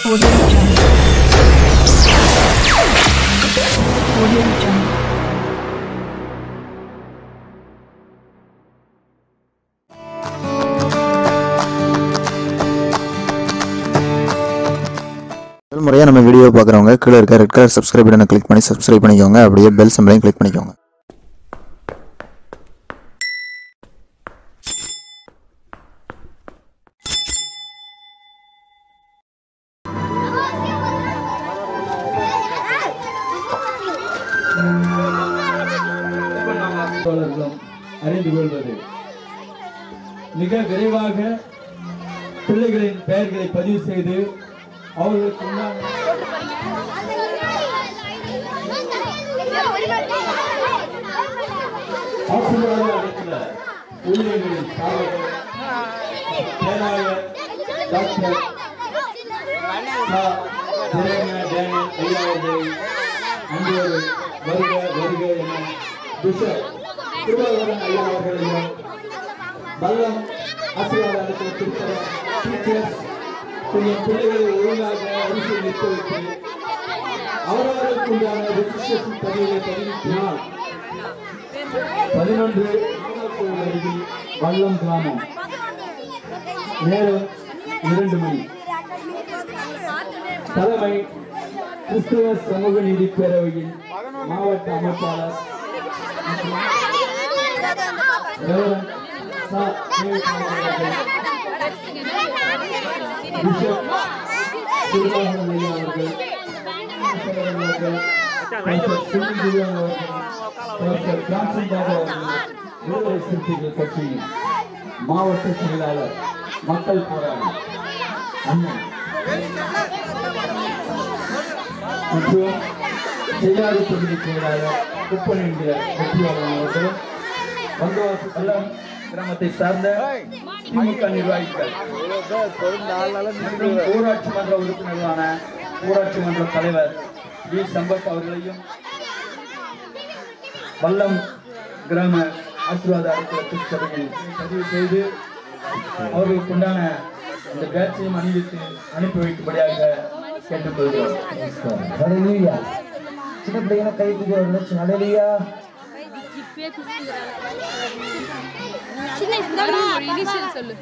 Audio Jungle. Audio Jungle. முதல் முறையாக நம்ம வீடியோ பார்க்குறவங்க கீழே இருக்க ரெட் கலர் சப்ஸ்கிரைப் பட்டனை கிளிக் பண்ணி சப்ஸ்கிரைப் பண்ணிக்கோங்க அப்படியே பெல் சிம்பிளையும் கிளிக் பண்ணிக்கோங்க தோழர்களும் அறிந்து கொள்வது மிக விரைவாக பிள்ளைகளின் பெயர்களை பதிவு செய்து அவர்களுக்கு உண்டான ஆசீர்வாத அளிக்கிற ஊழியர்களின் சாதனை பேராயர் டாக்டர் சா. ஜெரேமியா டேனியல் ஐயா அவர்களை அன்போடு வருக வருக என பிஷப் திருவாரூரன் ஐயா அவர்களையும் வல்லம் ஆசீர்வாத அளிக்கிற திருத்தரம் டீச்சர்ஸ் கொஞ்சம் பிள்ளைகளை ஒழுங்காக அரிசி நிற்க வைத்து அவரவர்களுக்கு உண்டான ரெஜிஸ்ட்ரேஷன் பதிவை பதிவிட்டினால் பதினொன்று கோவில் அருகில் வல்லம் கிராமம் நேரம் இரண்டு மணி தலைமை கிறிஸ்தவ சமூக நீதி பேரவையின் மாவட்ட அமைப்பாளர் மற்றும் ரெவரண்ட் சா. தேவகுமார் அவர்கள், பிஷப் திருவாகரன் ஐயா அவர்கள் கிறிஸ்தவர்கள் அவர்கள், டாக்டர் சுனில் திவ்யான் அவர்கள், டாக்டர் ஜான்சன் பாபு அவர்கள், விடுதலை சிறுத்தைகள் கட்சியின் மாவட்ட செயலாளர் மக்கள் போராளி அண்ணன் மற்றும் செய்யாறு தொகுதி செயலாளர் குப்பன் என்கிற வெற்றியாளர் அவர்களும் வந்தவாசி பள்ளம் கிராமத்தை சார்ந்த திமுக நிர்வாகிகள் மற்றும் ஊராட்சி மன்ற உறுப்பினர்களான ஊராட்சி மன்ற தலைவர் வி சம்பத் அவர்களையும் வல்லம் கிராம ஆசீர்வாத அடிப்படை திருச்சபையில் பதிவு செய்து அவர்களுக்கு உண்டான அந்த பேட்சையும் அணிவித்து அனுப்பி வைக்கும்படியாக கேட்டுக்கொள்கிறோம் ஹalleluya சின்ன பிள்ளைங்க கை தூக்கி ஒரு லட்சம் ஹalleluya இனிஷியல் சொல்லு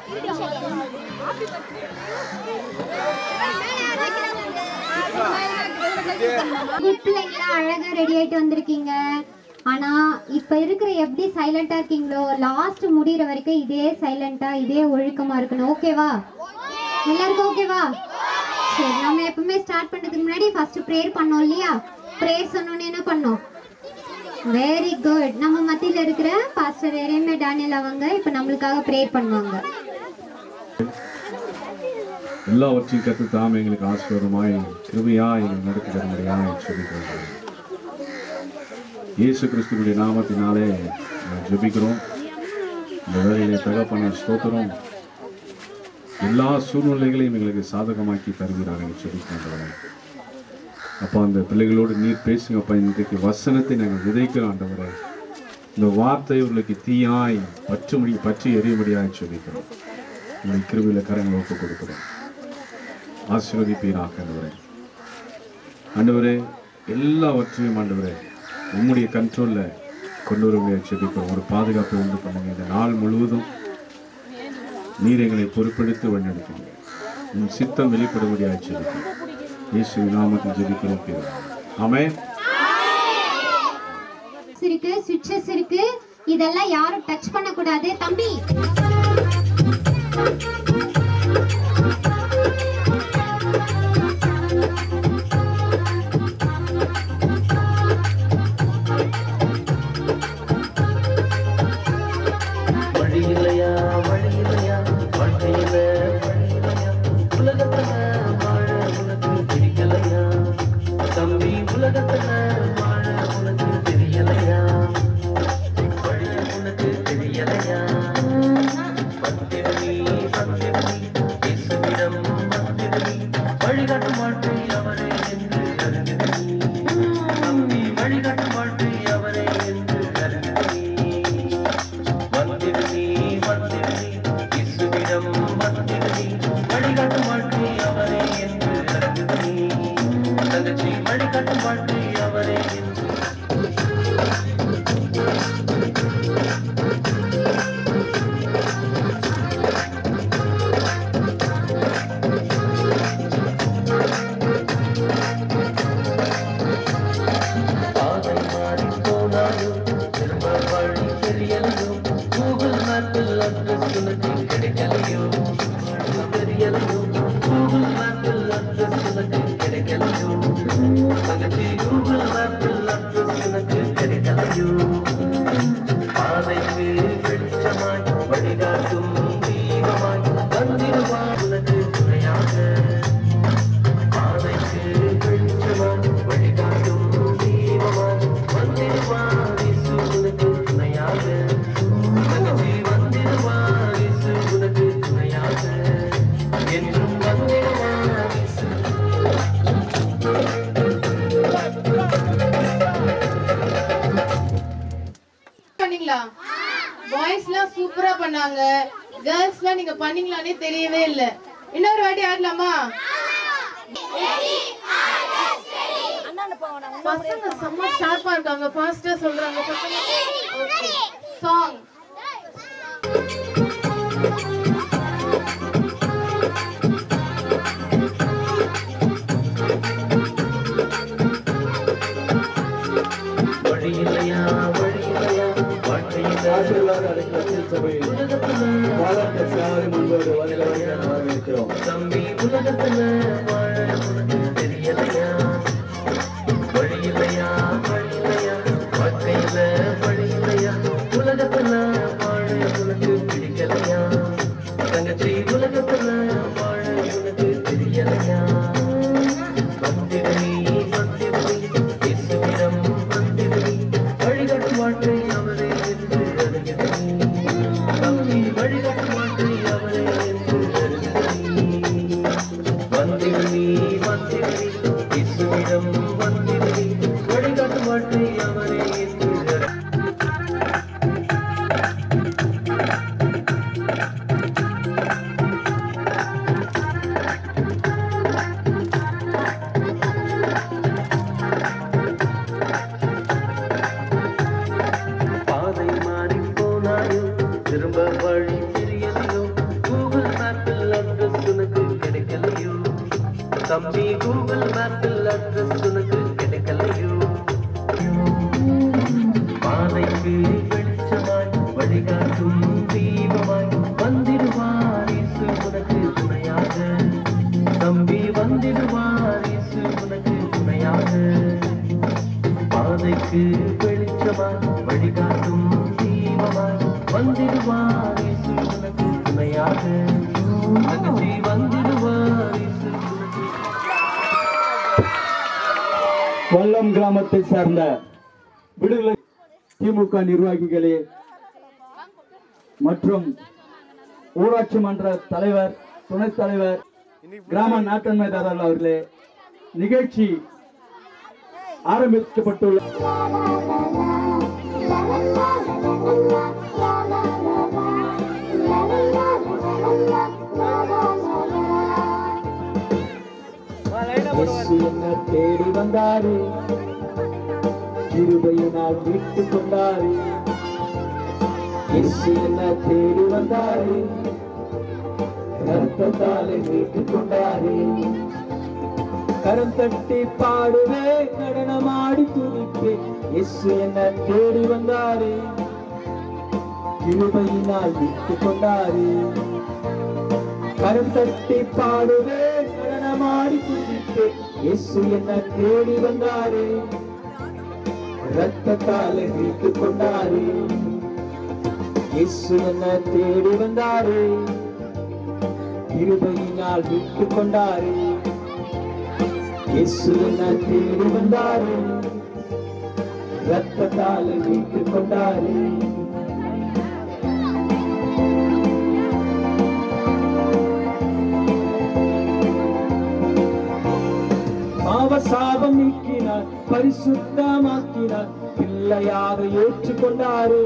குட் பிள்ளைங்களா அழகா ரெடி ஆயிட்டு வந்திருக்கீங்க ஆனா இப்ப இருக்கிற எப்படி சைலண்டா இருக்கீங்களோ லாஸ்ட் முடியிற வரைக்கும் இதே சைலண்டா இதே ஒழுக்கமா இருக்கணும் ஓகேவா எல்லாருக்கும் ஓகேவா சரி நம்ம எப்பவுமே ஸ்டார்ட் பண்றதுக்கு முன்னாடி ஃபர்ஸ்ட் ப்ரேயர் பண்ணோம் இல்லையா ப்ரேயர் சொன்னோன்னு என்ன பண்ணோம் வெரி குட் நம்ம மத்தியில இருக்கிற பாஸ்டர் எரேமே டானியல் அவங்க இப்ப நம்மளுக்காக ப்ரேயர் பண்ணுவாங்க எல்லாவற்றையும் கற்று தாம் எங்களுக்கு ஆசீர்வாதமாய் கிருபையாய் எங்களுக்கு நடத்தி தரும்படியாய் சொல்லிக்கிறோம் இயேசு கிறிஸ்துவினுடைய நாமத்தினாலே நான் ஜெபிக்கிறோம் இந்த வேலையிலே தகப்பன ஸ்தோத்திரம் எல்லா சூழ்நிலைகளையும் எங்களுக்கு சாதகமாக்கி தருகிறார் என்று சொல்லிக்கிறோம் அப்போ அந்த பிள்ளைகளோடு நீர் பேசுங்க அப்பா இன்றைக்கு வசனத்தை நாங்கள் விதைக்கிறோம் ஆண்டவரே இந்த வார்த்தை உங்களுக்கு தீயாய் பற்றுமடி பற்றி எரியும்படியாய் சொல்லிக்கிறோம் உங்களை கிருவில கரங்களை ஒப்பு கொடுக்கிறோம் ஆசீர்வதிப்பீராக ஆண்டவரே ஆண்டவரே எல்லாவற்றையும் ஆண்டவரே உம்முடைய கண்ட்ரோலில் கொண்டு வருவதை செபிக்கிறோம் ஒரு பாதுகாப்பை உண்டு பண்ணுங்க இந்த நாள் முழுவதும் நீர் எங்களை பொறுப்பெடுத்து வழிநடத்துங்க உன் சித்தம் வெளிப்படும்படியாக செபிக்கிறோம் இயேசு நாமத்தில் ஜெபிக்கிறோம் பிதாவே. ஆமென் இருக்கு சுவிட்சஸ் இருக்கு இதெல்லாம் யாரும் டச் பண்ண கூடாது தம்பி வழி இல்லையா வழி இல்லையா வாழ்க்கையில வழி இல்லையா உலகத்துல வாழ உனக்கு பிடிக்கலையா தம்பி உலகத்துல வாழ உனக்கு தெரியலையா வழி உனக்கு தெரியலையா வந்திருநீ வந்திருநீ இயேசுவிடம் வந்திருநீ வழிகாட்டும் வாழ்க்கை அவரே என்று அறிந்திருநீ தம்பி வழிகாட்டும் வாழ்க்கை அவரே என்று அறிந்திருநீ வந்திருநீ வந்திருநீ இயேசுவிடம் வந்திருநீ வழிகாட்டும் வாழ்க்கை அவரே என்று வழிகாட்டும் வாழ்க்கை அவரே என்று பாதை மாறி போனாலும் திரும்ப வழி தெரியலையோ கூகுள் மேப்பில் அட்ரஸ் உனக்கு கிடைக்கலையோ தெரியலையோ கூகுள் மேப்பில் அட்ரஸ் உனக்கு கிடைக்கலையோ தங்கச்சி கூகுள் மேப்பில் அட்ரஸ் உனக்கு கிடைக்கலையோ பாதைக்கு வெளிச்சமாய் வழிகாட்டும் தீபமாய் வந்திருவார் உனக்கு துணையாக பாதைக்கு வெளிச்சமாய் வழிகாட்டும் தீபமாய் வந்திருவார் இயேசு உனக்கு துணையாக தங்கச்சி வந்திருவார் இயேசு உனக்கு துணையாக என்றும் வந்திருவார் இயேசு பண்ணீங்களா பாய்ஸ்லாம் சூப்பரா பண்ணாங்க கேர்ள்ஸ்லாம் நீங்க பண்ணீங்களானே தெரியவே இல்ல இன்னொரு வாட்டி ஆடலாமா பசங்க செம்ம ஷார்ப்பா இருக்காங்க ஃபாஸ்டா சொல்றாங்க பசங்க ஓகே சாங் வழி இல்லையா வழி இல்லையா வாழ்க்கையில் ஆசீர்வாத அடைக்கலத்தில் சபையில் வாழாட்ட சேவை முன்போடு வருக வருக என வரவேற்கிறோம் தம்பி உலகத்துல வாழ உனக்கு தெரியலையா வழி இல்லையா வழி இல்லையா வாழ்க்கையில வழி இல்லையா உலகத்துல வாழ உனக்கு பிடிக்கலையா தங்கச்சி உலகத்துல வாழ உனக்கு தெரியலையா வந்திரு நீ வந்திரு நீ இயேசுவிடம் வந்திரு நீ வழிகாட்டு வாழ்க்கை அவரே என்று அறிகிறது நீ தம்பி வழிகாட்டு வாழ்க்கை அவரே என்று அறிகிறது நீ வந்திரு நீ வந்திரு நீ இயேசுவிடம் வந்திரு நீ வழிகாட்டு வாழ்க்கை அவரே என்று அறிகிறது பாதை மாறி போனாயோ திரும்ப வழி தெரியலையோ கூகுள் மேப்பில் அட்ரஸ் உனக்கு கிடைக்கலையோ தம்பி கூகுள் மேப்பில் அட்ரஸ் உனக்கு கிடைக்கலையோ பாதைக்கு வெளிச்சமாய் வழிகாட்டும் தீபமாய் வந்திடுவார் இயேசு உனக்கு துணையாக தம்பி வந்திடுவார் இயேசு உனக்கு துணையாக பாதைக்கு வெளிச்சமாய் வழிகாட்டும் தீபமாய் வந்திடுவார் இயேசு உனக்கு துணையாக தங்கச்சி வந்திடுவார் இயேசு உனக்கு கொல்லம் கிராமத்தை சார்ந்த விடுதலை திமுக நிர்வாகிகளே மற்றும் ஊராட்சி மன்ற தலைவர் துணைத் தலைவர் கிராம நாட்டன்மைதாரர்கள் அவர்களே நிகழ்ச்சி ஆரம்பிக்கப்பட்டுள்ள இயேசு என்னை தேடி வந்தாரு கிருபையினால் மீட்டு கொண்டாரு இயேசு என்னை தேடி வந்தாரு ரத்தத்தாலே மீட்டு கொண்டாரு கரம் தட்டி பாடுவே நடனமாடி துதிப்பே இயேசு என்னை தேடி வந்தாரு கிருபையினால் மீட்டு கொண்டாரு கரம் தட்டி பாடுவே நடனமாடி துதிப்பே இயேசு என்னை தேடி வந்தாரு ரத்தத்தாலே மீட்டு கொண்டாரு இயேசு என்னை தேடி வந்தாரு கிருபையினால் மீட்டு கொண்டாரு இயேசு என்னை தேடி வந்தாரு ரத்தத்தாலே மீட்டு கொண்டாரு பாவ சாபம் நீக்கினார் பரிசுத்தமாக்கினார் பிள்ளையாக ஏற்றுக்கொண்டாரு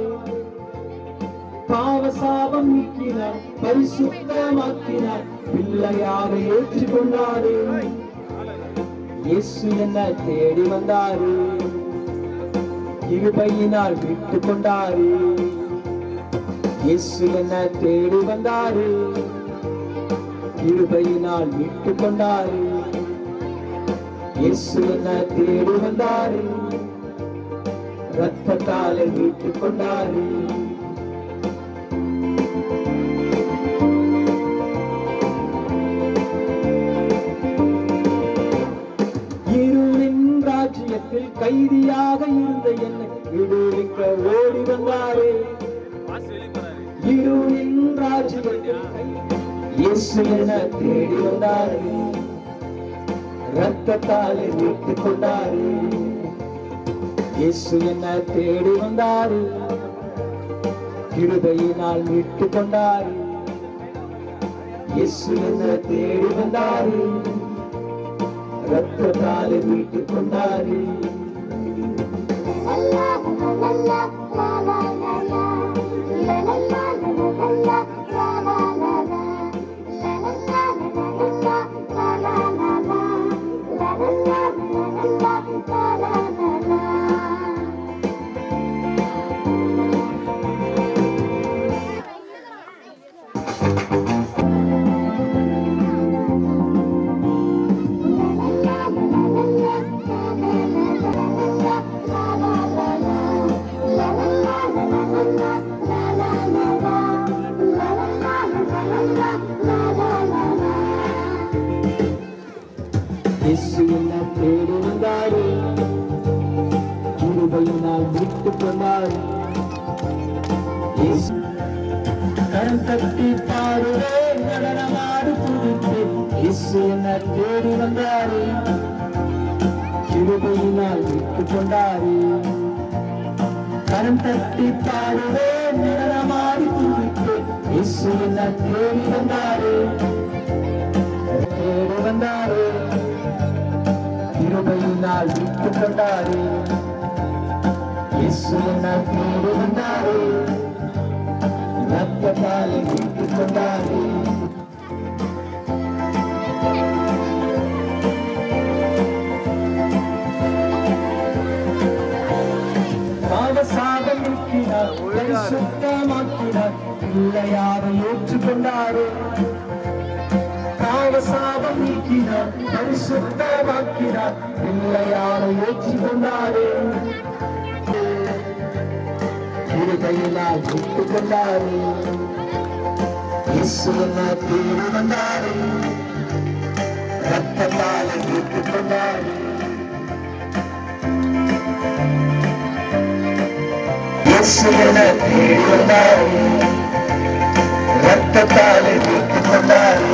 பாவ சாபம் நீக்கினார் பரிசுத்தமாக்கினார் பிள்ளையாக ஏற்றுக்கொண்டாரு இயேசு என்ன தேடி வந்தாரு கிருபையினால் விட்டு கொண்டாரு இயேசு என்ன தேடி வந்தாரு கிருபையினால் விட்டு கொண்டாரு இயேசு என்ன தேடி வந்தாரு ரத்தத்தாலே மீட்டு கொண்டாரு இருளின் ராஜ்யத்தில் கைதியாக இருந்த என்னை விடுவிக்க ஓடி வந்தாரே இருளின் ராஜ்யத்தில் கை- இயேசு என தேடி வந்தாரே ரத்தத்தாலே மீட்டு கொண்டாரு இயேசு என்ன தேடி வந்தாரு கிருபையினால் மீட்டு கொண்டாரு இயேசு என்ன தேடி வந்தாரு ரத்தத்தாலே மீட்டு கொண்டாரு இயேசு என்ன தேடி வந்தாரு கிருபையினால் மீட்டு கொண்டாரு இயேசு கரம் தட்டி பாடுவே நடனமாடு புதுப்பு இயேசு என்ன தேடி வந்தாரு கிருபையினால் மீட்டு கொண்டாரு கரம் தட்டி பாடுவே நடனமாடி புதுப்பு இயேசு என்ன தேடி வந்தாரு தேடி வந்தாரு கிருபையினால் விட்டு கொண்டாரு இயேசு என்ன தேடி வந்தாரு ரத்தத்தாலே விட்டு கொண்டாரு பாவசாபம் நீக்கினார் சுத்தமாக்கினார் பிள்ளையாரை ஏற்றுக்கொண்டாரு பாவசாபம் நீக்கினார் பரிசுத்தமாக்கினார் பிள்ளையாரை ஏற்றுக்கொண்டாரு இருகையினால் விட்டு கொண்டாரு இயேசு என்ன தேடி வந்தாரு ரத்தத்தாலே விட்டு கொண்டாரு இயேசு என்ன தேடி வந்தாரு ரத்தத்தாலே விட்டு கொண்டாரு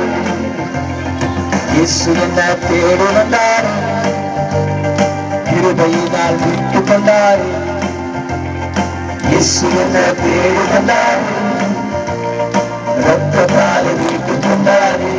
இயேசு என்ன தேடி வந்தாரு கிருபையினால் விட்டு கொண்டாரு இயேசு என்ன தேடி வந்தாரு ரத்தத்தாலே விட்டு கொண்டாரு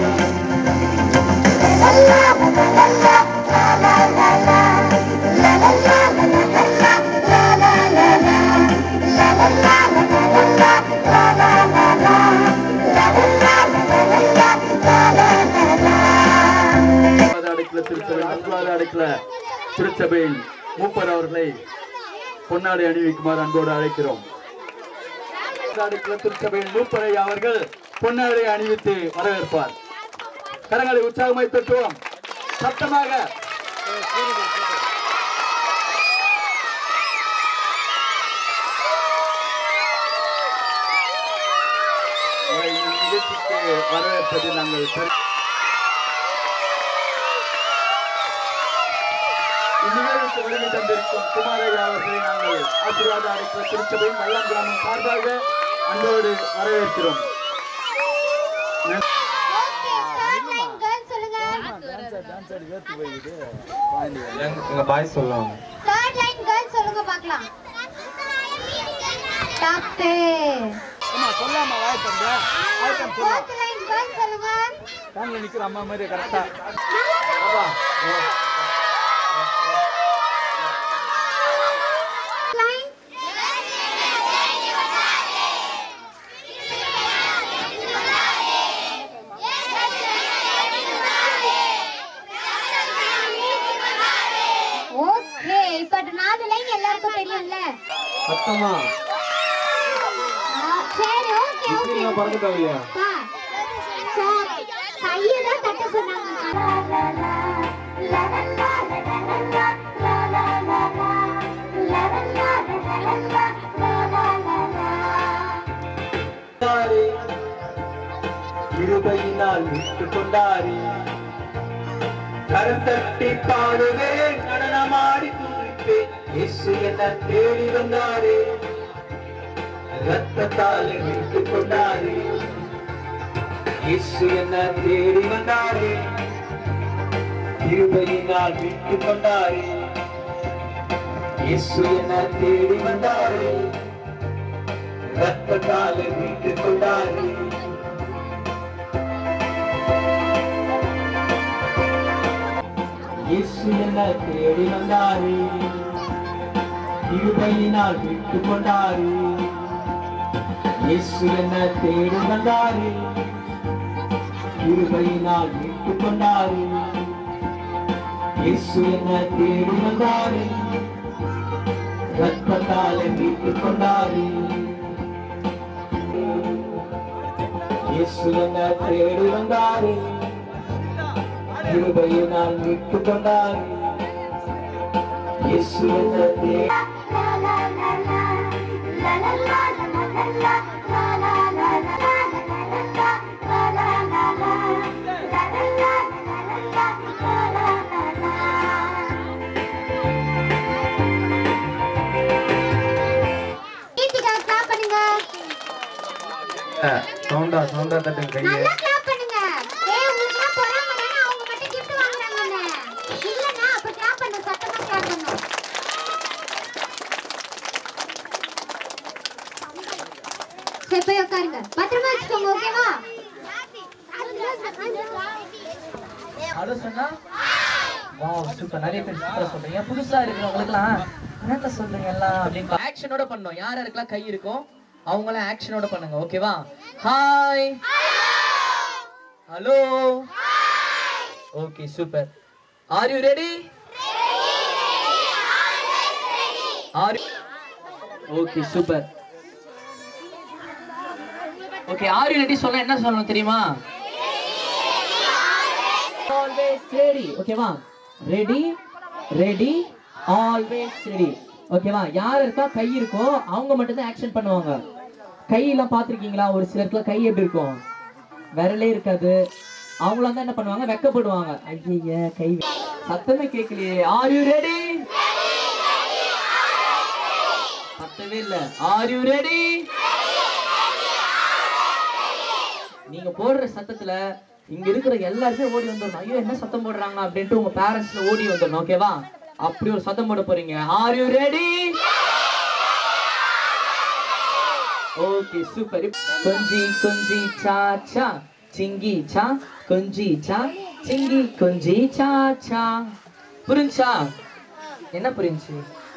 அடுக்கல திருச்சபை அன்பாத அடுக்கல திருச்சபையின் மூப்பர் அவர்களை பொன்னாடை அணிவிக்குமாறு அன்போடு அழைக்கிறோம் அடுக்கல திருச்சபையின் மூப்பரை அவர்கள் பொன்னாடை அணிவித்து வரவேற்பார் கரங்களை உற்சாகமாய் தட்டுவோம் சத்தமாக உங்களை இந்த நிகழ்ச்சிக்கு வரவேற்பதில் நாங்கள் பெரு- இந்நிகழ்வுக்கு வருகை தந்திருக்கும் குமாரையா அவர்களை நாங்கள் ஆசீர்வாத அழைக்கிற திருச்சபையின் வல்லம் கிராமம் சார்பாக அன்போடு வரவேற்கிறோம் நன்றி. எங்க பாய் சொல்லுவாங்க Third line girls சொல்லுங்க பார்க்கலாம். தப்பு. Fourth line girls சொல்லுங்க. ஃபோன்ல நிக்கிற அம்மா மாதிரி கரெக்டா Line. சத்தமா சரி ஓகே ஓகே இப்படி நான் பறக்க தேவையா கையை தான் தட்ட சொன்னாங்க கொண்டாரே இருபையினால் விட்டு கொண்டாரே கருத்தட்டி பாடுவேன் நடனமாடி துடிப்பேன் இயேசு என்ன தேடி வந்தாரே ரத்தத்தால் மீட்டு கொண்டாரே இயேசு என்ன தேடி வந்தாரே இருபையினால் மீட்டு கொண்டாரே இயேசு என்ன தேடி வந்தாரே ரத்தத்தால் மீட்டு கொண்டாரே இயேசு என்ன தேடி வந்தாரே இருபையினால் விட்டு கொண்டாரே இயேசு என்ன தேடி வந்தாரே இருபையினால் விட்டு கொண்டாரே இயேசு என்ன தேடி வந்தாரே ரத்தத்தால் மீட்டு கொண்டாரே இயேசு என்ன தேடி வந்தாரே கிருபையினால் மீட்டு கொண்டாரே இயேசு என்ன தேடி கீர்த்திகா கிளாப் பண்ணுங்க சவுண்டா சவுண்டா தட்டுங்க கையை நல்லா கிளாப் பண்ணுங்க ஏய் உங்களுக்கு பொறாம தானே அவங்க மட்டும் gift வாங்குறாங்கன்னு இல்லனா அப்ப கிளாப் பண்ணு சத்தமா கிளாப் பண்ணு சரி போய் உட்காருங்க பத்திரமா வச்சுக்கோங்க ஓகேவா ஹலோ சொன்னா வா சூப்பர் நிறைய பேர் சூப்பரா சொல்றீங்க புதுசா இருக்கிறவங்களுக்குலாம் என்னத்த சொல்றீங்க எல்லாம் அப்படின்னு ஆக்ஷனோட பண்ணோம் யார் யாருக்கெல்லாம் கை இருக்கும் அவங்களாம் ஆக்ஷனோட பண்ணுங்க ஓகேவா hi hello okay super are you ready are okay super okay are you ready சொல்ல என்ன சொல்லணும் தெரியுமா ஆல்வேஸ் ரெடி ஓகேவா ரெடி ரெடி ஆல்வேஸ் ரெடி ஓகேவா யார் இருக்கா கை இருக்கோ அவங்க மட்டும் தான் ஆக்ஷன் பண்ணுவாங்க கையெல்லாம் பார்த்துருக்கீங்களா ஒரு சிலருக்குலாம் கை எப்படி இருக்கும் விரலே இருக்காது அவங்களாம் தான் என்ன பண்ணுவாங்க வெக்கப்படுவாங்க ஐய கை சத்தமே கேட்கலையே ஆர் யூ ரெடி பத்தவே இல்ல ஆர் யூ ரெடி நீங்க போடுற சத்தத்துல இங்க இருக்கிற எல்லாருமே ஓடி வந்துடணும் ஐயோ என்ன சத்தம் போடுறாங்க அப்படின்ட்டு உங்க பேரண்ட்ஸ்ல ஓடி வந்துடணும் ஓகேவா அப்படி ஒரு சத்தம் போட போறீங்க are you ready okay super கொஞ்சி கொஞ்சி சா சா சிங்கி சா கொஞ்சி சா சிங்கி கொஞ்சி சா சா புரிஞ்சா என்ன புரிஞ்சு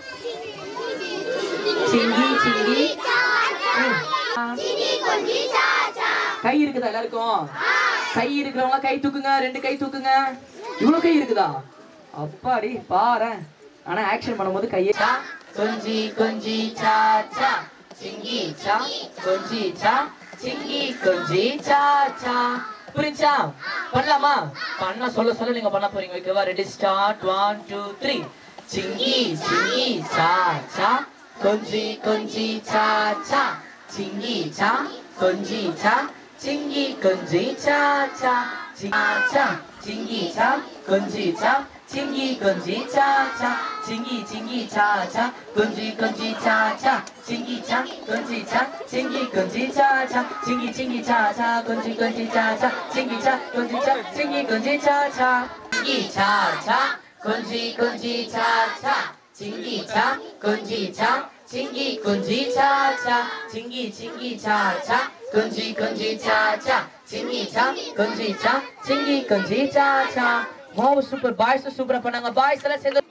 சிங்கி சிங்கி ம். கை இருக்குதா எல்லாருக்கும் கை இருக்கிறவங்க கை தூக்குங்க ரெண்டு கை தூக்குங்க இவ்வளவு கை இருக்குதா அப்பாடி பாரேன் ஆனா ஆக்ஷன் பண்ணும்போது கையை சா, கொஞ்சி கொஞ்சி சா சா சிங்கி சா கொஞ்சி சா சிங்கி கொஞ்சி சா சா புரிஞ்சா பண்ணலாமா பண்ண சொல்ல சொல்ல நீங்க பண்ண போறீங்க ஓகேவா ready start one two three சிங்கி சிங்கி சா சா கொஞ்சி கொஞ்சி சா சா சிங்கி சா கொஞ்சி சா சிங்கி கொஞ்சி சா சா சா சா சிங்கி சா கொஞ்சி சா சிங்கி கொஞ்சி சா சா சிங்கி சிங்கி சா சா கொஞ்சி கொஞ்சி சா சா சிங்கி சா கொஞ்சி சா சிங்கி கொஞ்சி சா சா சிங்கி சிங்கி சா சா கொஞ்சி கொஞ்சி சா சா சிங்கி சா கொஞ்சி சா சிங்கி கொஞ்சி சா சா சிங்கி சா சா கொஞ்சி கொஞ்சி சா சா சிங்கி சா கொஞ்சி சா சிங்கி கொஞ்சி சா சா சிங்கி சிங்கி சா சா கொஞ்சி கொஞ்சி சா சா சிங்கி சா கொஞ்சி சா சிங்கி கொஞ்சி சா சா வாவ் சூப்பர் பாய்ஸ் சூப்பரா பண்ணாங்க பாய்ஸ் எல்லாம் சேர்ந்து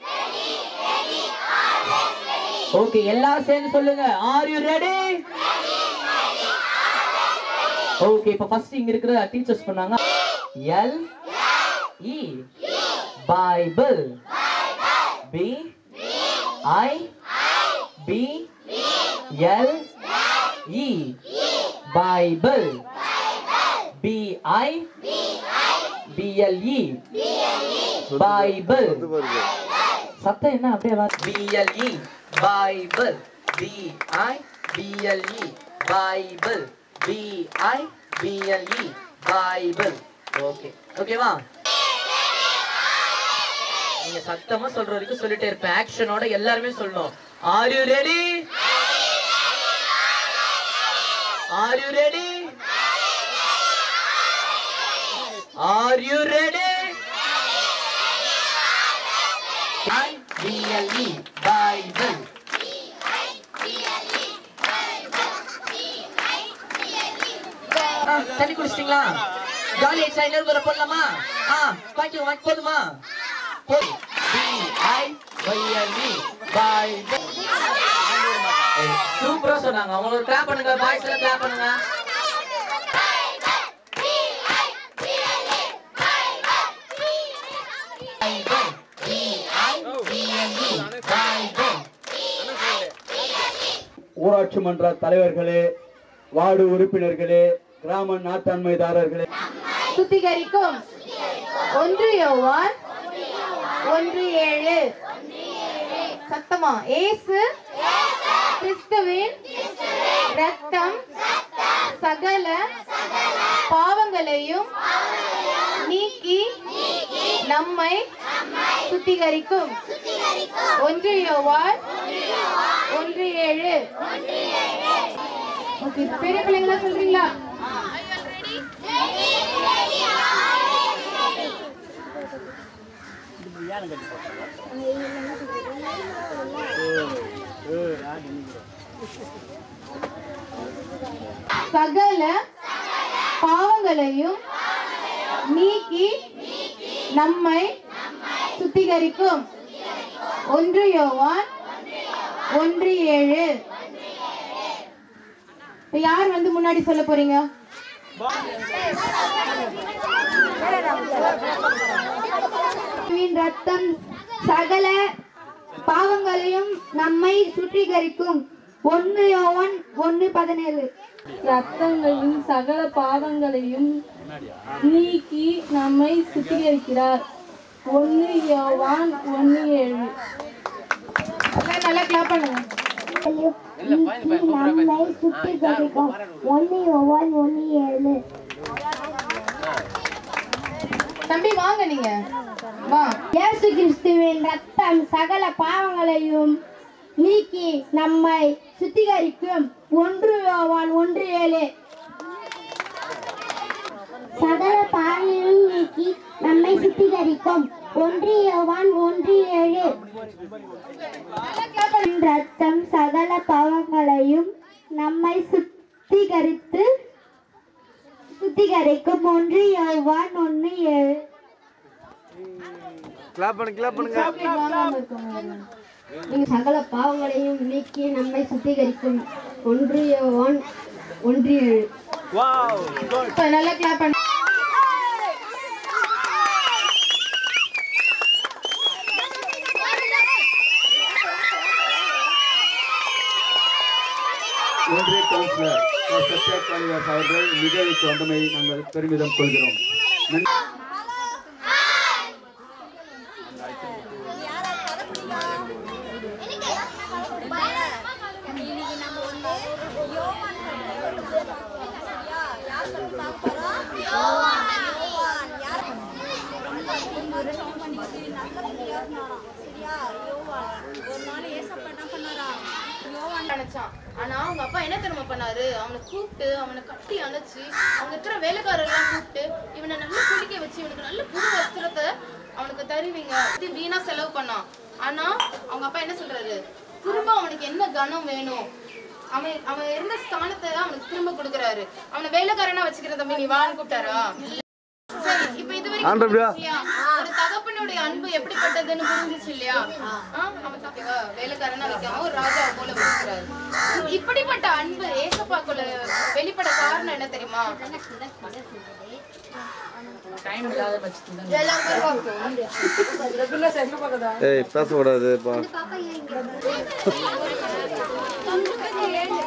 ஓகே எல்லாரும் சேர்ந்து சொல்லுங்க ஆர் யூ ரெடி ஓகே இப்போ ஃபர்ஸ்ட் இங்க இருக்கிற டீச்சர்ஸ் பண்ணாங்க L E Bible B I B L E Bible B I B L E Bible சத்தம் என்ன அப்படியே வா B L E Bible B I B L E Bible B I B L E Bible okay ஓகேவா நீங்க சத்தமா சொல்ற வரைக்கும் சொல்லிட்டே இருப்பேன் ஆக்ஷனோட எல்லாருமே சொல்லணும் are you ready are you ready are you ready I B L E Bible தண்ணி குடிச்சிட்டீங்களா ஜாலி ஆயிடுச்சா இன்னொரு முறை போடலாமா ஆ வாங்கிக்கோ வாங்கி போதுமா போதும் B I Y L E Bible சூப்பரா சொன்னாங்க அவங்களோட கிளாப் பண்ணுங்க பாய்ஸ் எல்லாம் கிளாப் பண்ணுங்க Bible B I B L E Bible ஊராட்சி மன்ற தலைவர்களே வார்டு உறுப்பினர்களே கிராம நாட்டாண்மைதாரர்களே சுத்திகரிக்கும் ஒன்று யோவான் ஒன்று ஏழு சத்தமா ஏசு கிறிஸ்துவின் ரத்தம் சகல பாவங்களையும் நீக்கி நம்மை சுத்திகரிக்கும் ஒன்று யோவான் ஒன்று ஏழு ஓகே பெரிய பிள்ளைங்களா சொல்றீங்களா சகல பாவங்களையும் நீக்கி நம்மை சுத்திகரிக்கும் ஒன்று யோவான் ஒன்று ஏழு இப்ப யார் வந்து முன்னாடி சொல்ல போறீங்க ரத்தம் சகல பாவங்களையும் நம்மை சுத்திகரிக்கும் ஒன்று யோவான் ஒன்று பதினேழு ரத்தங்களையும் சகல பாவங்களையும் நீக்கி நம்மை சுத்திகரிக்கிறார் ஒன்னு யோவான் ஒன்னு ஏழு நல்லா கிளாப் பண்ணுங்க நம்மை சுத்திகரிக்கும் ஒன்று யோவான் ஒன்று ஏழு தம்பி வாங்க நீங்க வா இயேசு கிறிஸ்துவின் ரத்தம் சகல பாவங்களையும் நீக்கி நம்மை சுத்திகரிக்கும் ஒன்று யோவான் ஒன்று ஏழு சகல பாவங்களையும் நீக்கி நம்மை சுத்திகரிக்கும் ஒன்று யோவான் ஒன்று ஏழு ரத்தம் சகல பாவங்களையும் நம்மை சுத்திகரித்து சுத்திகரிக்கும் ஒன்று யோவான் ஒன்று ஏழு சாக்லேட் வாங்காம இருக்கவங்க நீங்க சகல பாவங்களையும் நீக்கி நம்மை சுத்திகரிக்கும் ஒன்று யோவான் ஒன்று ஏழு இப்ப நல்லா கிளாப் பண்ணு ஒன்றிய கவுன்சிலர் சத்யா காளிதாஸ் அவர்கள் நிகழ்வுக்கு வந்தமை நாங்கள் பெருமிதம் கொள்கிறோம் நன்றி. நினைச்சான் ஆனா அவங்க அப்பா என்ன தெரியுமா பண்ணாரு அவனை கூப்பிட்டு அவனை கட்டி அணைச்சு அவங்க இருக்கிற வேலைக்காரர்லாம் கூப்பிட்டு இவனை நல்லா குளிக்க வச்சு இவனுக்கு நல்ல புது வஸ்திரத்தை அவனுக்கு தருவீங்க இது வீணா செலவு பண்ணான் ஆனா அவங்க அப்பா என்ன சொல்றாரு திரும்ப அவனுக்கு என்ன கனம் வேணும் அவன் அவன் இருந்த ஸ்தானத்தை தான் அவனுக்கு திரும்ப கொடுக்குறாரு அவனை வேலைக்காரனா வச்சுக்கிற தம்பி நீ வான்னு கூப்பிட்டாரா சரி இப்ப இது வரைக்கும் புரிஞ்சுச்சு இல்லையா? ஒரு தகப்பனுடைய அன்பு எப்படிப்பட்டதுன்னு புரிஞ்சுச்சு இல்லையா ஆ, அவன் தப்பா வேலைக்காரனா வைக்காம ஒரு ராஜா போல வச்சுக்கிறாரு இப்படிப்பட்ட அன்பு ஏசப்பாக்குள்ள வெளிப்பட காரணம் என்ன தெரியுமா டைம் இல்லாத பட்சத்துல ஏய் பேசக்கூடாது பா பாப்பா ஏன் இங்க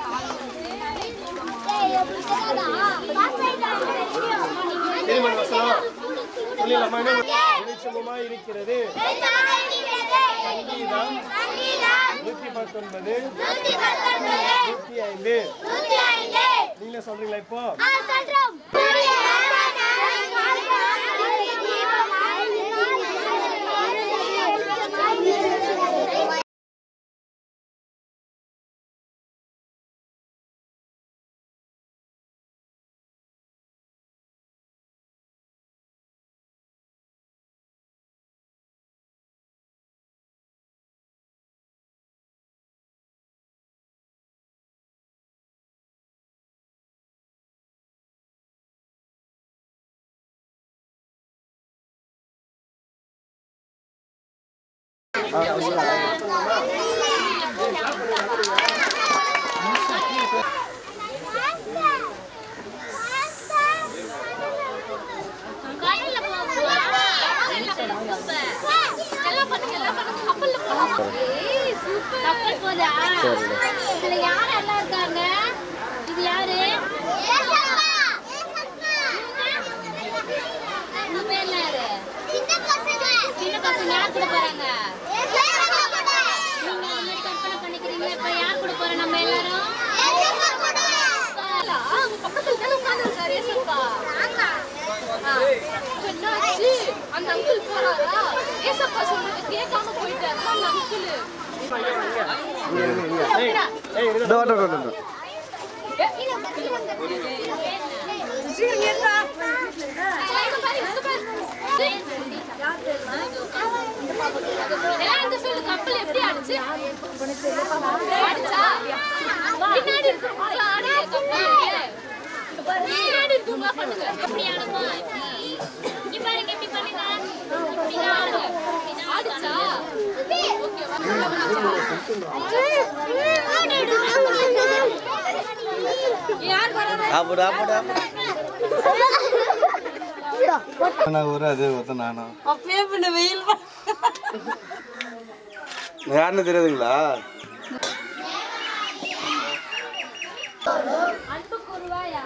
தெரியுமா இந்த வசனம் சொல்லிடலாமா என்ன வெளிச்சமுமாய் இருக்கிறது சங்கீதம் நூத்தி பத்தொன்பது நூத்தி ஐந்து நீங்களே சொல்றீங்களா இப்போ கப்பல் போதா இதுல யார் எல்லாம் இருக்காங்க இது யாரு உங்க பேர் என்ன யாரு? சின்ன பசங்க யார் கூட போறாங்க நீங்க வந்து கற்பனை பண்ணிக்கிறீங்க இப்ப யார் கூட போறோம் நம்ம எல்லாரும் அவங்க பக்கத்துல தானே உட்கார்ந்திருக்காரு ஏசப்பா ஆ. இப்ப என்னாச்சு அந்த அங்கிள் போறாரா ஏசப்பா சொல்றது கேட்காம போயிட்டாரு அந்த அங்கிள் இந்த வாட்டம் கொண்டு கப்பல் எப்படி அடிச்சு அடிச்சா பின்னாடி இருக்கிறவங்களா அடிக்க கப்பல் பின்னாடி இருக்கவங்களா பண்ணுங்க எப்படி ஆடுமா இப்படி பாருங்க எப்படி பண்ணுங்க இப்படி ஆடுங்க அடிச்சா யார் வராங்க ஆப்படு ஆப்படு நான் ஒரு அது ஒருத்தன் நானும் அப்பயே பண்ண வெயில் யாருன்னு தெரியாதுங்களா அன்பு குருவாயாக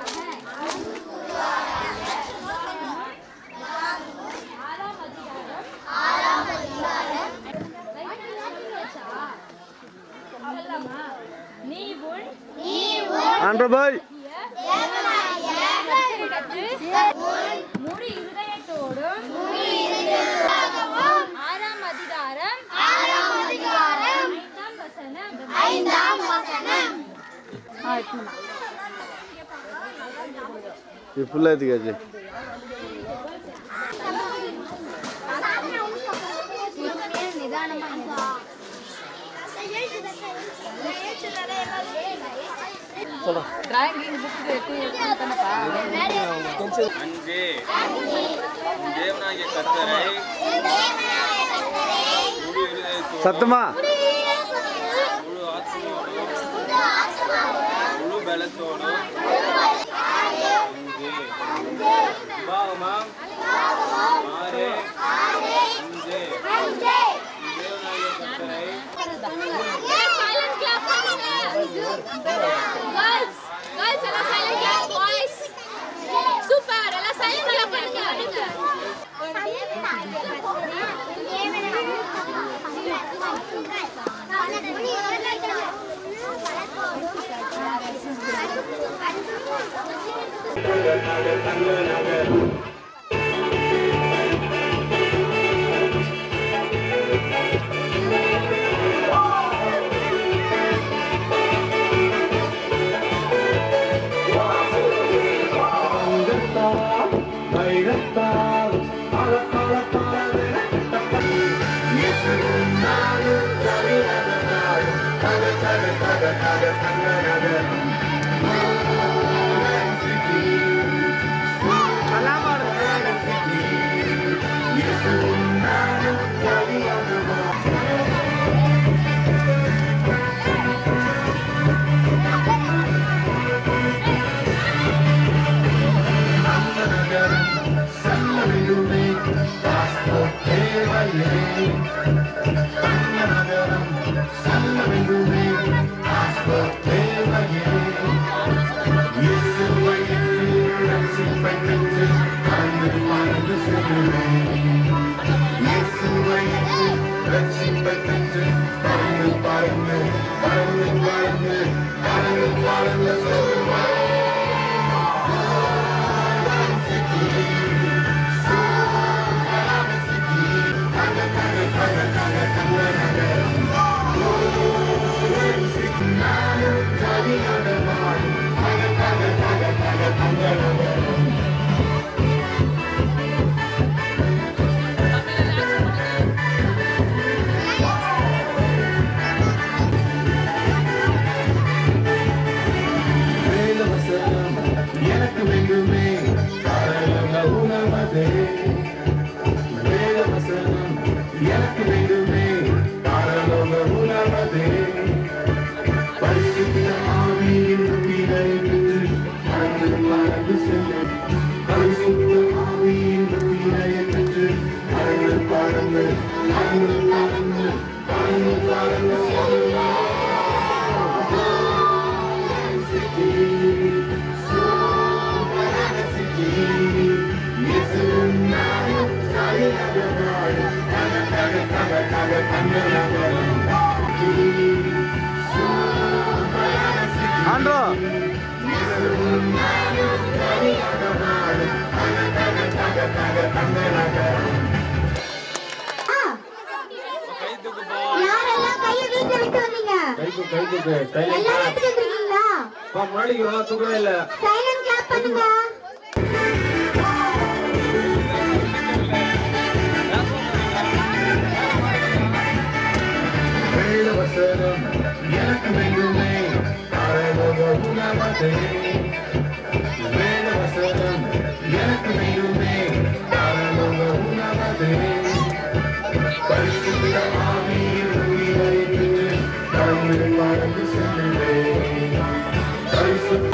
ஆறாம் அதிகாரம் சொல்லலாமா? நீ உன் ஆண்ட்ரோ பாய் முழு இருதயத்தோடும் ஆறாம் அதிகாரம் ஐந்தாம் வசனம் இது ஃபுல்லாக எடுத்துக்காச்சு அஞ்சு தேவனாகிய கர்த்தரை முழு இருதயத்தோடும், சத்தமா முழு ஆத்மாவோடும் முழு பலத்தோடும் அஞ்சு பாவமா ஆறு அஞ்சு தேவனாகிய கர்த்தரை Girls, girls எல்லாம் silent clap, boys. Super, எல்லாம் silent clap பண்ணுங்க, அடுங்க. Yes, எனக்கு வேண்டுமே பரலோக உணவதே பரிசுத்த ஆவியின் வீரை பெற்று பறந்து பறந்து செல்ல பரிசுத்த ஆவியின் வீரை பெற்று பறந்து பறந்து பறந்து பறந்து பறந்து பறந்து செல்லலாம் சிட்டி சூப்பரான சிட்டி இயேசுவின் நாமம் சரியாக வாழும் தக தக தக தக தங்கநகரம் சூப்பரான சிட்டி ஆண்ட்ரோ இயேசுவின் நாமம் சரியாக வாழும் தக தக தக தக தங்கநகரம் யாரெல்லாம் கையை வீட்டுல விட்டு வந்தீங்க கைக்கு கைக்கு எல்லாம் எடுத்துட்டு வந்திருக்கீங்களா முன்னாடி தூக்கவே இல்லை சைலண்ட் கிளாப் பண்ணுங்க வேதவசனம் எனக்கு வேண்டுமே பரலோக உணவதே வேதவசனம் எனக்கு வேண்டுமே பரலோக உணவதே பரிசுத்த ஆவியின் உயிரை பெற்று கண்ணீர் மறந்து செல்லுவேன் பரிசுத்த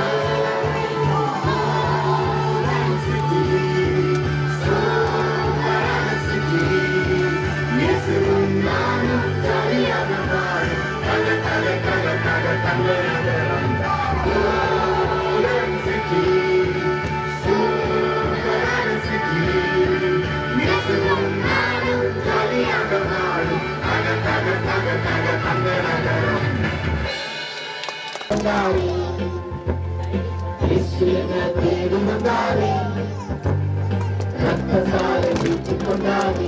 இயேசுவின் நாமம் சரியாக வாழும் தக தக தக தக தங்கநகரம் கோலம் சிட்டி சூப்பரான சிட்டி இயேசுவின் நாமம் சரியாக வாழும் தக தக தக தக தங்கநகரம் வந்தாரே இயேசு என தேடி வந்தாரே ரத்தசாலை வீட்டுக் கொண்டாரே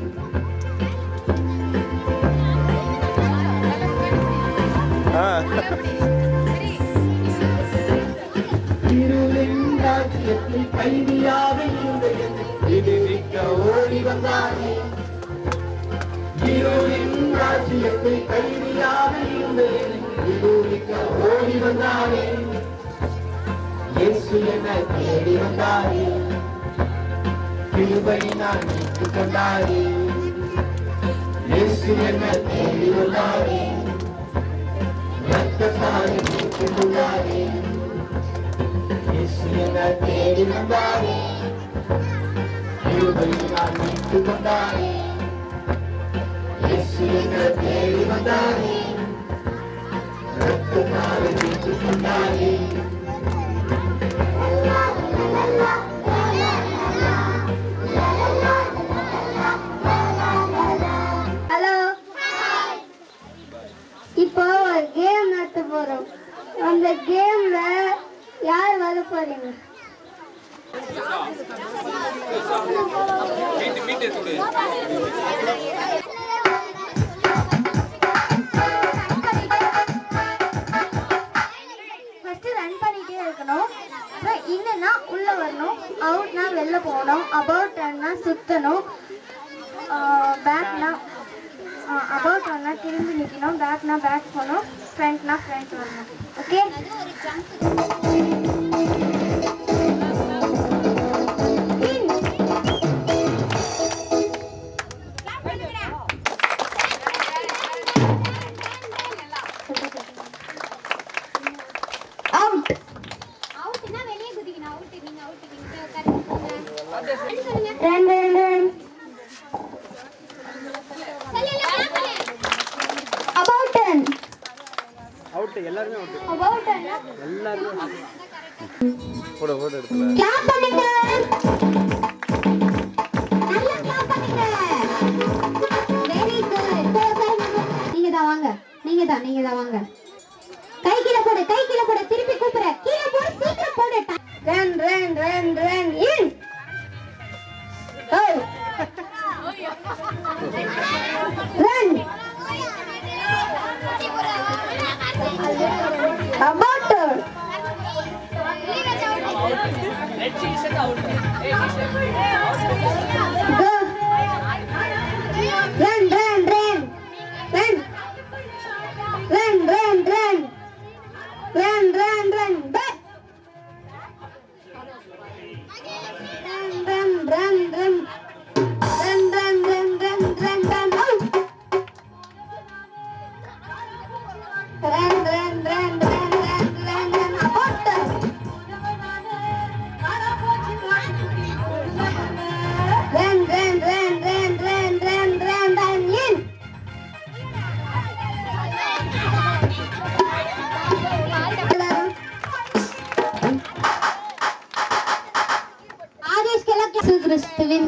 இருளின் ராஜ்யத்தில் கைதியாக இருந்த என்னை விடுவிக்க ஓடி வந்தானே இருளின் ராஜ்யத்தில் கைதியாக இருந்த என்னை விடுவிக்க ஓடி வந்தானே இயேசு என தேடி வந்தாரே கிருபை நான் மீட்டுக் கொண்டாரே இயேசு என தேடி வந்தாரே ரத்தசாலை மீட்டுக் கொண்டாரே இயேசு என தேடி வந்தாரே கிருபை நான் மீட்டுக் கொண்டாரே இயேசு என தேடி வந்தாரே ரத்தசாலை மீட்டுக் கொண்டாரே ஹலோ இப்போ ஒரு கேம் நடத்த போறோம் அந்த கேம்ல யார் வர போறீங்க ஃபர்ஸ்ட் ரன் பண்ணிட்டே இருக்கணும் அப்புறம் இன்னுன்னா உள்ள வரணும் அவுட்னா வெளில போகணும் அபவுட் ரன்னா சுத்தணும் பேக்னா அபவுட் ரன்னா திரும்பி நிற்கணும் பேக்னா பேக் போகணும் ஃப்ரண்ட்னா ஃப்ரண்ட் வரணும் ஓகே அவுட் அவுட்னா வெளியே குதிக்கணும் அவுட் நீங்க அவுட் நீங்க run run run about run out எல்லாருமே அவுட் அபவுட் ரன் எல்லாருமே போட போட எடுத்துல கிளாப் பண்ணுங்க நல்லா கிளாப் பண்ணுங்க வெரி குட் நீங்க தான் வாங்க நீங்க தான் நீங்க தான் வாங்க கை கீழ போடு கை கீழ போடு திருப்பி கூப்பிடுற கீழ போடு சீக்கிரம் போடு run run run run in oh run about red shirt out Go. Run, run, run. Run. Run, run, run. Run, run, run. Back. Run, run, run, run. Run, run, run, run, run, run.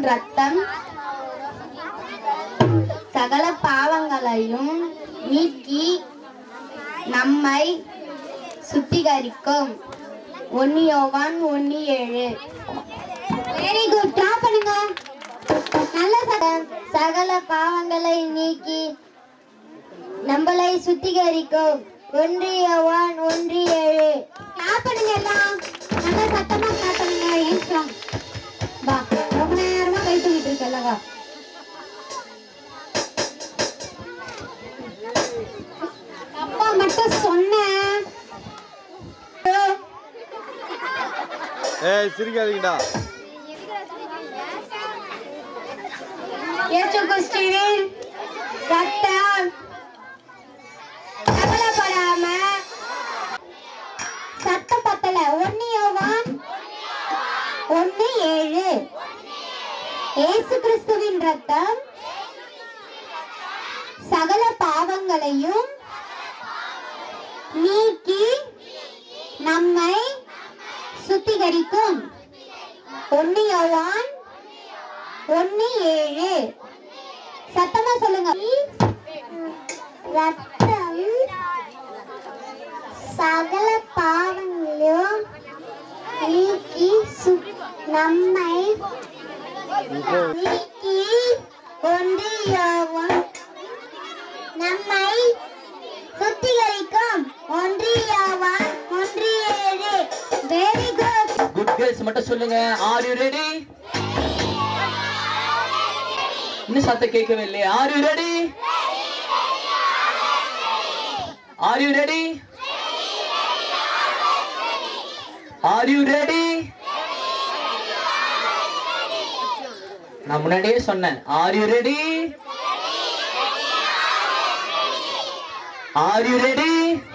ரத்தம் சகல பாவங்களையும் நீக்கி நம்மை சுத்திகரிக்கும் ஒன்னியோவான் ஒன்னி ஏழு very good clap பண்ணுங்க நல்ல சடம் சகல பாவங்களை நீக்கி நம்மளை சுத்திகரிக்கும் ஒன்றியவான் ஒன்றி ஏழு கிளாப் பண்ணுங்க எல்லாம் நல்ல சத்தமா கிளாப் பண்ணுங்க ஏன் strong? வா ரொம்ப நேரமா கை தூக்கிட்டு இருக்கல வா அப்பா மட்டும் சொன்னேன் ஏய் சிரிக்காதீங்கடா இயேசு கிறிஸ்துவின் ரத்தம் கவலைப்படாம சத்தம் பத்தல ஒன்னு யோவான் ஒன்னு ஏழு ஏசு கிறிஸ்துவின் ரத்தம் சகல பாவங்களையும் நீக்கி நம்மை சுத்திகரிக்கும் ஒன்னு யோவான் ஒன்னு ஏழு சத்தமா சொல்லுங்க ரத்தம் சகல பாவங்களையும் நீக்கி சு- நம்மை நீக்கி ஒன்றியவும் நம்மை சுத்திகரிக்கும் ஒன்றியவன் ஒன்றியேழு வெரி குட் குட் கேர்ள்ஸ் மட்டும் சொல்லுங்க ஆர் யூ ரெடி இன்னும் சத்தம் கேட்கவே இல்லையா are you ready are you ready are you ready நான் முன்னாடியே சொன்னேன் are you ready are you ready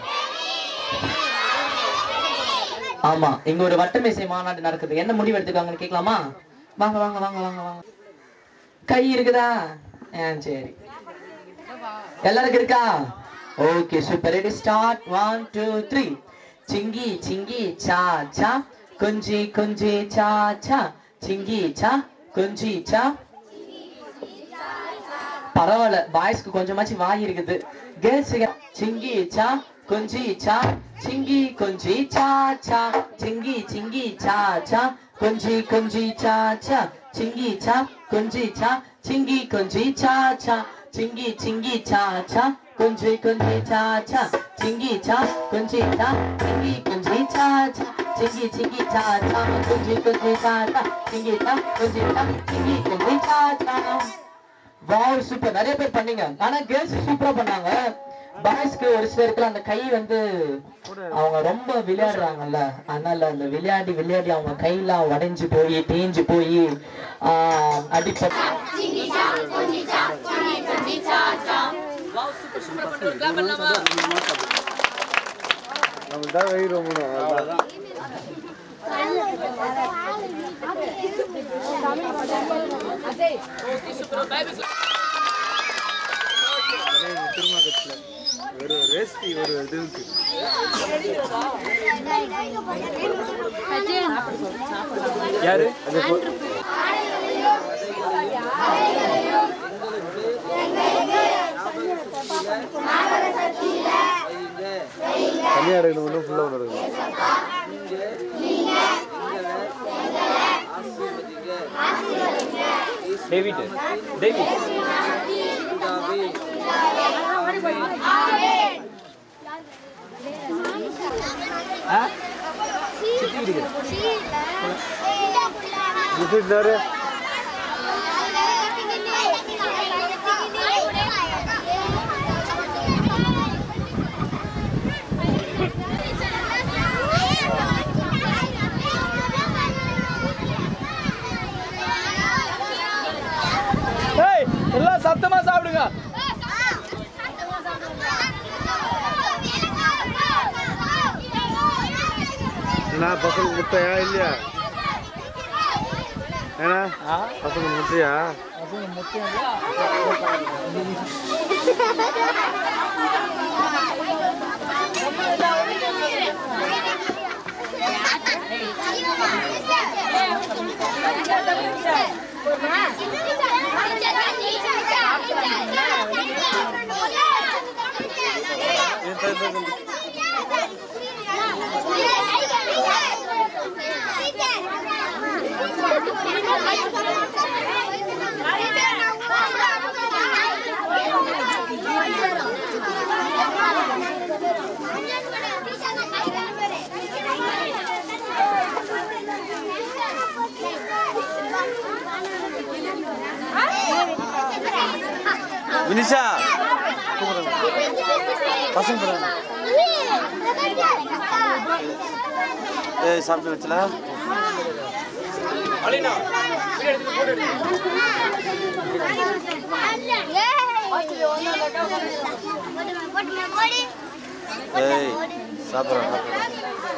ஆமா இங்க ஒரு வட்டமேசை மாநாடு நடக்குது என்ன முடிவு எடுத்துக்காங்கன்னு கேட்கலாமா வாங்க வாங்க வாங்க வாங்க வாங்க கை இருக்குதா ஆ சரி எல்லாருக்கும் இருக்கா okay super ready start one two three சிங்கி சிங்கி சா சா குஞ்சி குஞ்சி சா சா சிங்கி சா குஞ்சி சா பரவாயில்ல பாய்ஸ்க்கு கொஞ்சமாச்சு வாய் இருக்குது கேர்ள்ஸ் சிங்கி சா குஞ்சி சா சிங்கி குஞ்சி சா சா சிங்கி சிங்கி சா சா குஞ்சி குஞ்சி சா சா சிங்கி சா குஞ்சி சா சிங்கி குஞ்சி சா சா சிங்கி சிங்கி சா சா குஞ்சி குஞ்சி சா சா சிங்கி சா குஞ்சி சா சிங்கி குஞ்சி சா சா சிங்கி சிங்கி சா சா குஞ்சி குஞ்சி சா சா சிங்கி சா குஞ்சி சா சிங்கி குஞ்சி சா சா வாவ் சூப்பர் நிறைய பேர் பண்ணீங்க ஆனா கேர்ள்ஸ் சூப்பரா பண்ணாங்க பாய்ஸ்க்கு ஒரு சிலருக்கு அந்த கை வந்து அவங்க ரொம்ப விளையாடுறாங்கல்ல அதனால அந்த விளையாடி விளையாடி அவங்க கையெல்லாம் உடைஞ்சு போய் தேஞ்சு போய் ஆஹ் அடிப்பட்டு நமக்கு தான் வெயில் ரொம்ப அவ்வளோதான் திருமணத்தில் ஒரு ரெசிபி ஒரு இது இருக்கு யாரு அது போ- தனியாக எடுக்கணும் ஒன்றும் ஃபுல்லாக ஒன்று எடுக்கணும் டேவிட் டேவிட் விசிட் ஏய் எல்லாம் சத்தமா சாப்பிடுங்க என்ன பசங்க முட்டையா இல்லையா ஏன்னா பசங்க முட்டையா Yeah. வினிஷா பசங்க போறாங்க ஏய் சாப்பிட்டு வச்சல அலினா வீடியோ எடுத்து போட்டு எடு. ஏய் சாப்பிட்றேன் சாப்பிட்றேன்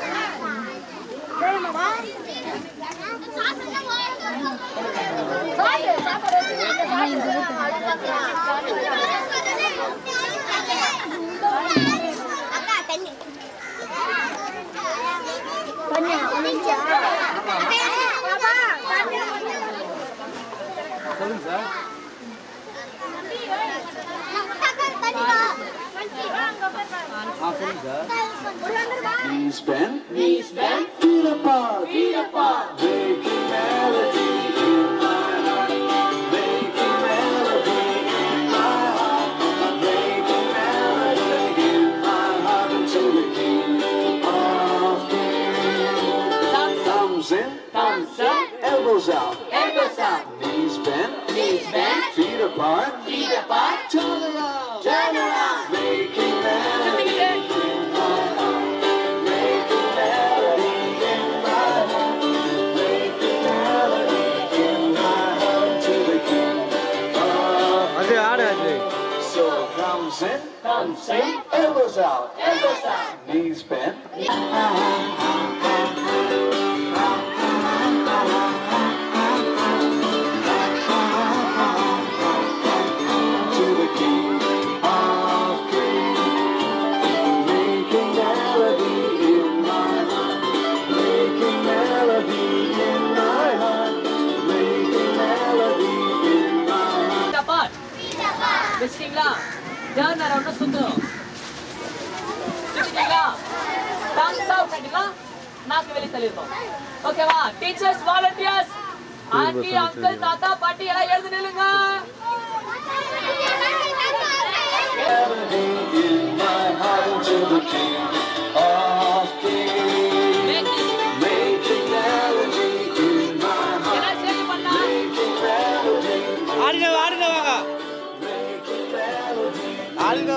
சொல்லுங்க சார் ஆ சொல்லுங்க sir Knees bend, knees bend, feet apart, feet apart, making melody in my heart, making melody in my heart, making melody in my heart until the king of kings. Thumbs in, thumbs up, elbows out, elbows out, knees bend, knees bend, feet apart, feet apart, turn around, turn around, making melody in my heart. Making melody in my heart, making melody in my heart to the King of அது ஆடு அது So thumbs in, thumbs in, elbows out, elbows out, knees bent. To the King of Kings, making melody in my heart, making melody in my heart, making melody in my heart. பாட் வச்சிட்டீங்களா turn around சுத்தணும் சுத்திட்டீங்களா dance out பண்ணிட்டீங்களா நாக்கு வெளிய தள்ளிருக்கோம் ஓகேவா teachers volunteers aunty uncle தாத்தா பாட்டி எல்லாம் எழுந்து நில்லுங்க melody in my heart until the King of Kings. Making melody in my heart. Making melody. ஆடின ஆடின வாங்க ஆடின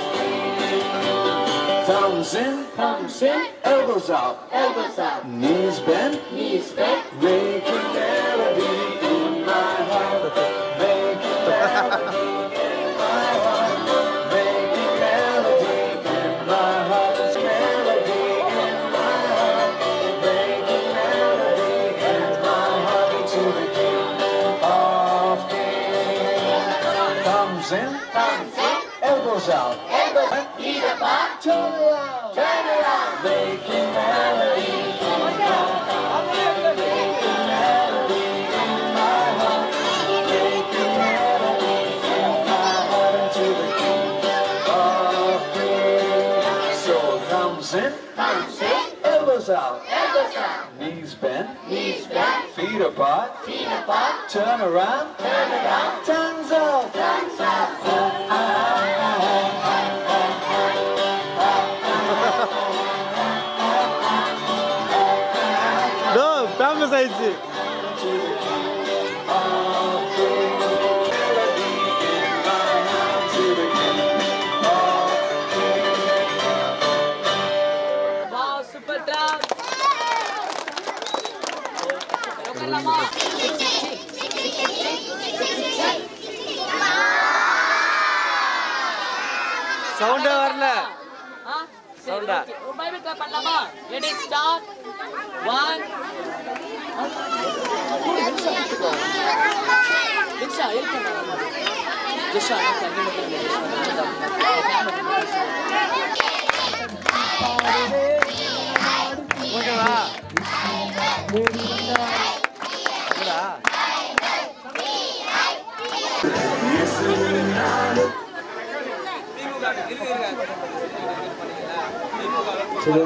Thumbs in, thumbs in, elbows out, elbows out, knees bent, knees bent, making melody in my heart, making melody in my heart, making melody in my heart, it's melody in my heart, making melody in my heart to the King of Kings. Thumbs in, thumbs in, elbows out, elbows out, feet apart, turn around, turn around, making melody in my heart, making melody in my heart, making melody in my heart until the King of Kings. So thumbs in, thumbs in, elbows out, elbows out, knees bent, knees bent, feet apart, feet apart, turn around, turn around, tongues out, tongues out. டோ famous ஆயிடுச்சு wow super drop உட்காரலாமா சவுண்டே வரல ஆ சரி Sound ஆ? Okay ஒரு Bible clap பண்ணலாமா ரெடி ஸ்டார்ட் ஒன் திக்ஷா இருக்கு திக்ஷா ஓகேவா என்னடா கிடைச்சது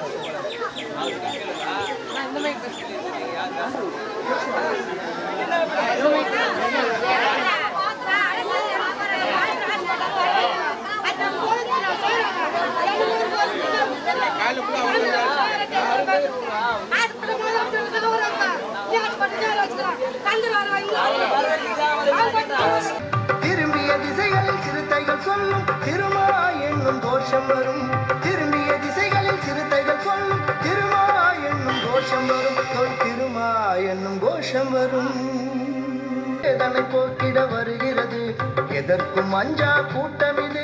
திரும்பிய திசைகளில் சிறுத்தைகள் சொல்லும் திருமா என்னும் கோஷம் வரும் திரும்பிய திசைகளில் சிறுத்தைகள் சொல்லும் திருமா என்னும் கோஷம் வரும் தொல் திருமா என்னும் கோஷம் வரும் எதனை போக்கிட வருகிறது எதற்கும் அஞ்சா கூட்டம் இது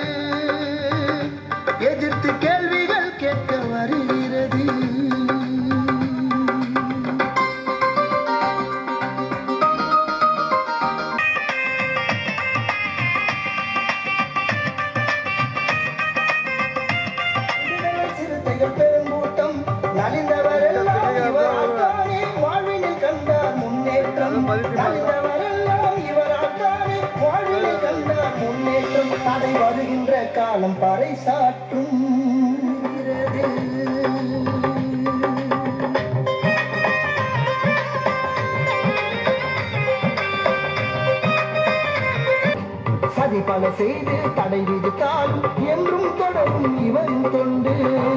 எதிர்த்து கேள்விகள் கேட்க வருகிறது சிறுத்தைகள் பெருங்கூட்டம் நலிந்தவரெல்லாம் இவரால்தானே வாழ்வினில் கண்டார் முன்னேற்றம் நலிந்தவரெல்லாம் இவரால்தானே வாழ்வினில் கண்டார் முன்னேற்றம் அதை வருகின்ற காலம் பறைசாற்றும் சதி பல செய்து தடை விதித்தாலும் என்றும் தொடரும் இவரின் தொண்டு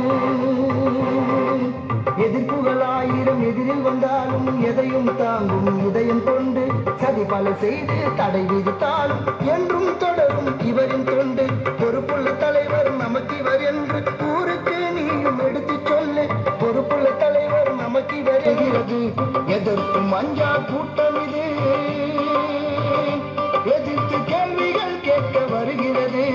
எதிர்ப்புகள் ஆயிரம் எதிரில் வந்தாலும் எதையும் தாங்கும் இதயம் கொண்டு சதி பல செய்து தடை விதித்தாலும் என்றும் தொடரும் இவரின் தொண்டு பொறுப்புள்ள தலைவர் நமக்கு இவர் என்று ஊருக்கு நீயும் எடுத்துச் சொல்லு பொறுப்புள்ள தலைவர் நமக்கு வருகிறது எதற்கும் அஞ்சா கூட்டம் இது எதிர்த்து கேள்விகள் கேட்க வருகிறது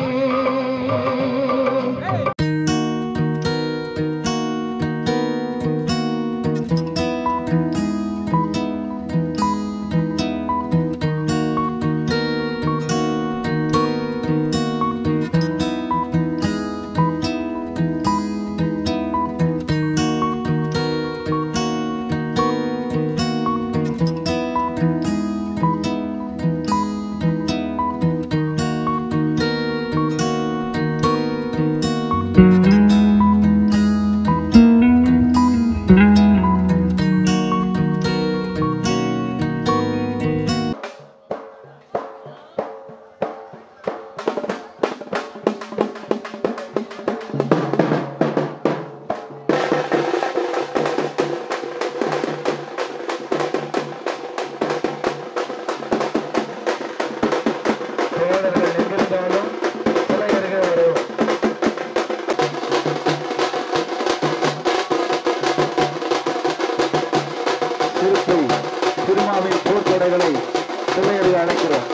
தோழர்கள் எங்கிருந்தாலும் தலையருகே வரும் திருப்பி திருமாவின் போர்க்கொடைகளை சிலையருகே அழைக்கிறோம்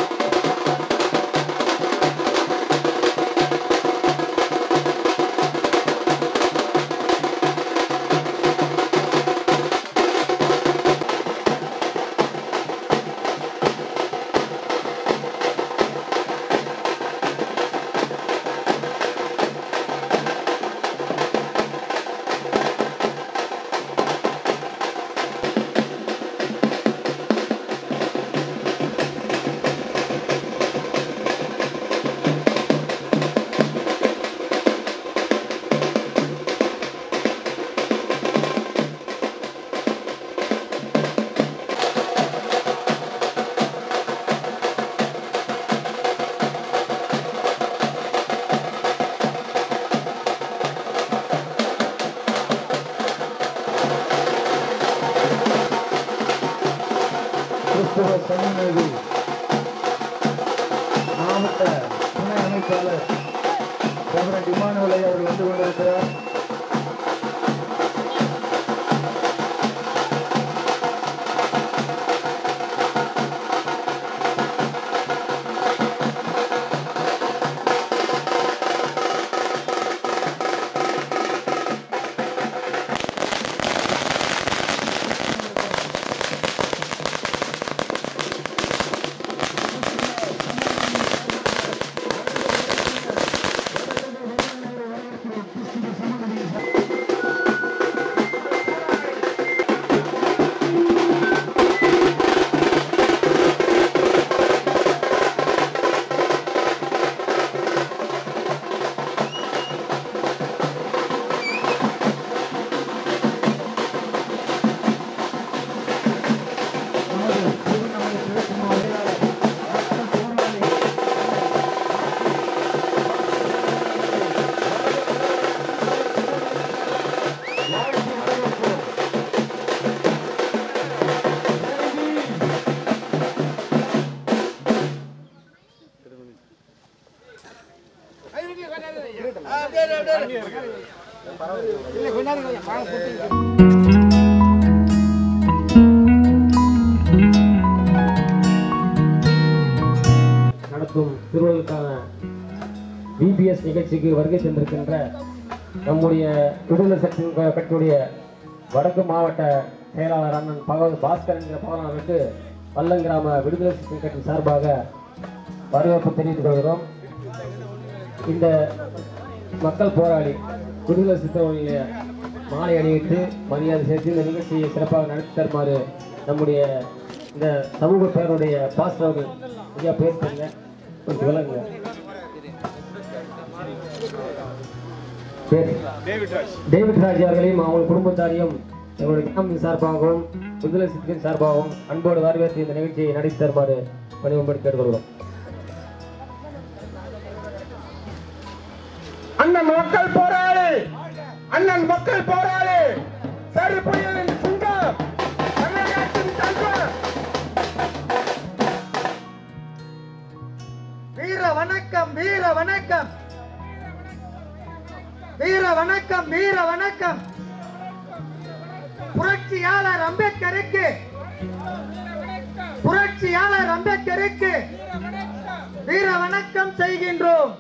கிறிஸ்துவ சமநீதி மாவட்ட துணை அமைப்பாளர் ரெவரண்ட் இமானுவலை அவர்கள் வந்து கொண்டிருக்கிறார் நடத்தும் திருவள்ளுக்கான பிபிஎஸ் நிகழ்ச்சிக்கு வருகை தந்திருக்கின்ற நம்முடைய விடுதலை சக்தி க- கட்சியுடைய வடக்கு மாவட்ட செயலாளர் அண்ணன் பகவத் பாஸ்கர் என்கிற பகவானருக்கு வல்லங்கிராம விடுதலை சக்தி கட்சி சார்பாக வரவேற்பு தெரிவித்துக் கொள்கிறோம் இந்த மக்கள் போராளி விடுதலை சித்தவர்களுடைய மாலை அணிவித்து மரியாதை செலுத்தி இந்த நிகழ்ச்சியை சிறப்பாக நடத்தி தருமாறு நம்முடைய இந்த சமூக பேருடைய பாஸ்டர் அவர்கள் ஐயா பேசுங்க கொஞ்சம் விளங்குங்க பேர் டேவிட் ராஜ் அவர்களையும் அவங்க குடும்பத்தாரையும் எங்களுடைய கிராமத்தின் சார்பாகவும் விடுதலை சித்திரின் சார்பாகவும் அன்போடு வரவேற்று இந்த நிகழ்ச்சியை நடத்தி தருமாறு பணிவும்படி கேட்டுக்கொள்கிறோம் அண்ணன் மக்கள் போராளி அண்ணன் மக்கள் போராளி சரி புயலின் சிங்கம் தமிழகத்தின் தங்கம் வீர வணக்கம் வீர வணக்கம் வீர வணக்கம் வீர வணக்கம் புரட்சியாளர் அம்பேத்கருக்கு புரட்சியாளர் அம்பேத்கருக்கு வீர வணக்கம் செய்கின்றோம்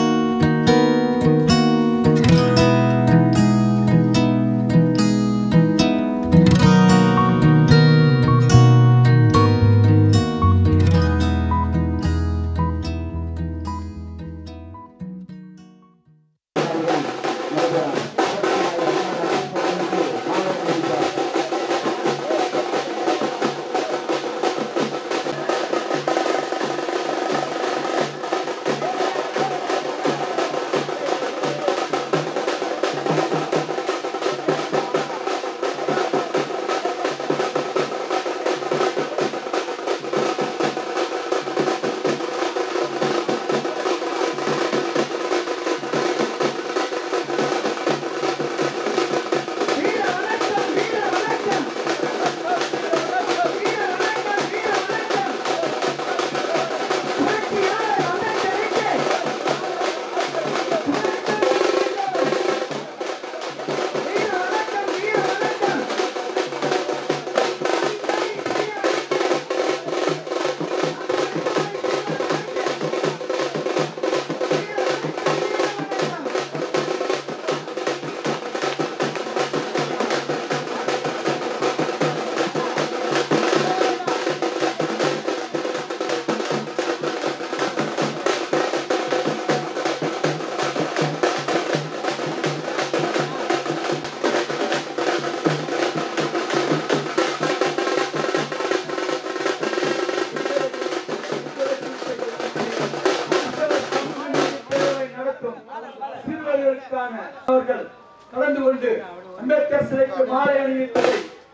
நடத்தும் சிறுவர்களுக்கான அவர்கள் கலந்து கொண்டு அம்பேத்கர் சிலைக்கு மாலை அணிவிப்பதை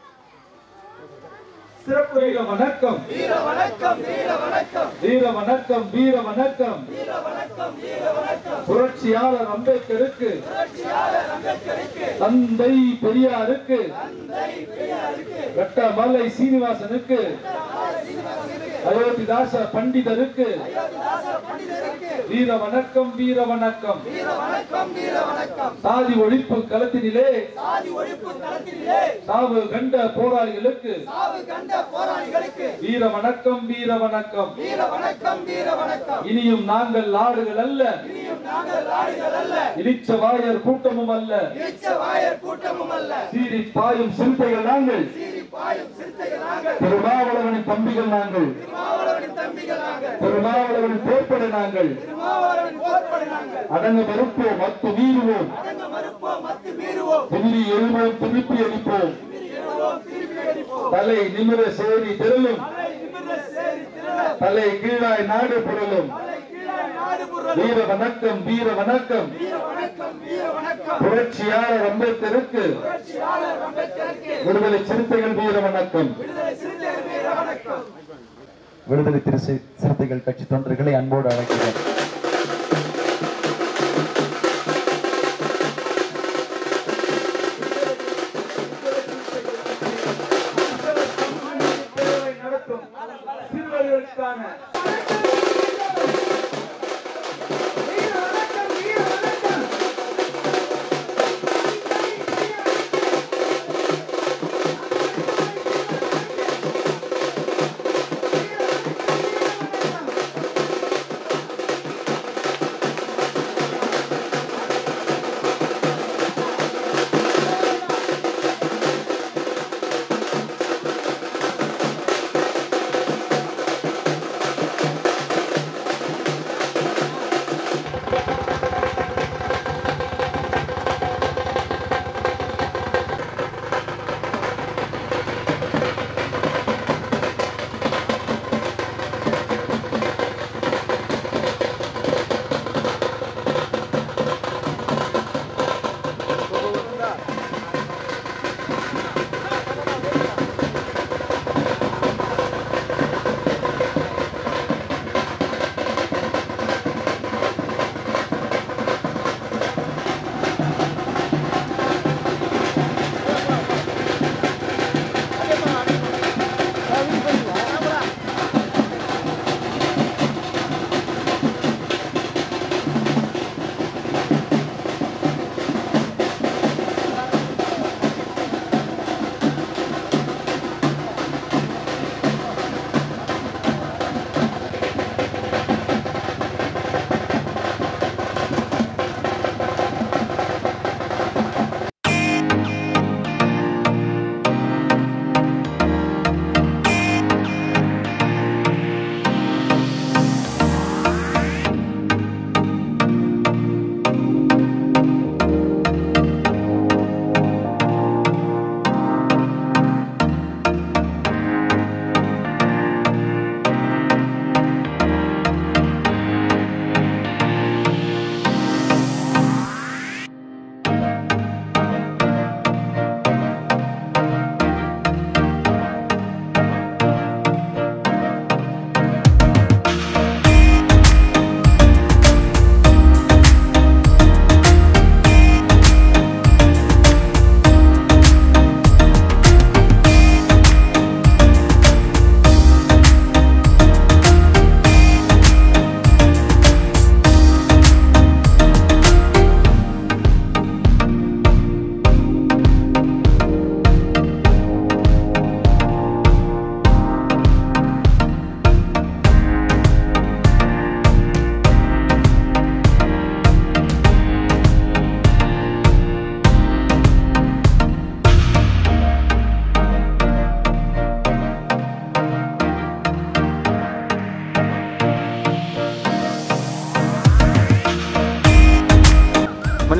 சிறப்பு வீர வணக்கம் வீர வணக்கம் வீர வணக்கம் வீர வணக்கம் வீர வணக்கம் வீர வணக்கம் வீர வணக்கம் புரட்சியாளர் அம்பேத்கருக்கு தந்தை பெரியாருக்கு வெட்டமலை சீனிவாசனுக்கு அயோத்திதாச பண்டிதருக்கு வீர வணக்கம் வீர வணக்கம் வீர வணக்கம் வீர வணக்கம் சாதி ஒழிப்பு களத்தினிலே சாதி ஒழிப்பு களத்தினிலே சாவு கண்ட போராளிகளுக்கு சாவு கண்ட போராளிகளுக்கு வீர வணக்கம் வீர வணக்கம் வீர வணக்கம் வீர வணக்கம் இனியும் நாங்கள் நாடுகள் அல்ல இனியும் நாங்கள் நாடுகள் அல்ல இளிச்ச வாயர் கூட்டமும் அல்ல இளிச்ச வாயர் கூட்டமும் அல்ல சீறி பாயும் சிறுத்தைகள் நாங்கள் சீறி பாயும் சிறுத்தைகள் நாங்கள் திருமாவளவனின் தம்பிகள் நாங்கள் திருமாவளவனின் தம்பிகள் நாங்கள் திருமாவளவனின் போர்ப்படை நாங்கள் திருமாவளவனின் போர்ப்படை நாங்கள் அடங்க மறுப்போம் மத்து மீறுவோம் அடங்க மறுப்போம் மத்து மீறுவோம் திமிரி எழுவோம் திருப்பி அடிப்போம் தலை நிமிர சேரி திரளும் தலை கீழாய் நாடு புரளும் வீர வணக்கம் வீர வணக்கம் புரட்சியாளர் அம்பேத்கருக்கு விடுதலை சிறுத்தைகள் வீர வணக்கம் விடுதலை திரு சிறுத்தைகள் கட்சி தொண்டர்களை அன்போடு அழைக்கிறேன் நடத்தும் சிறுவர்களுக்கான வீர வணக்கம் வீர வணக்கம்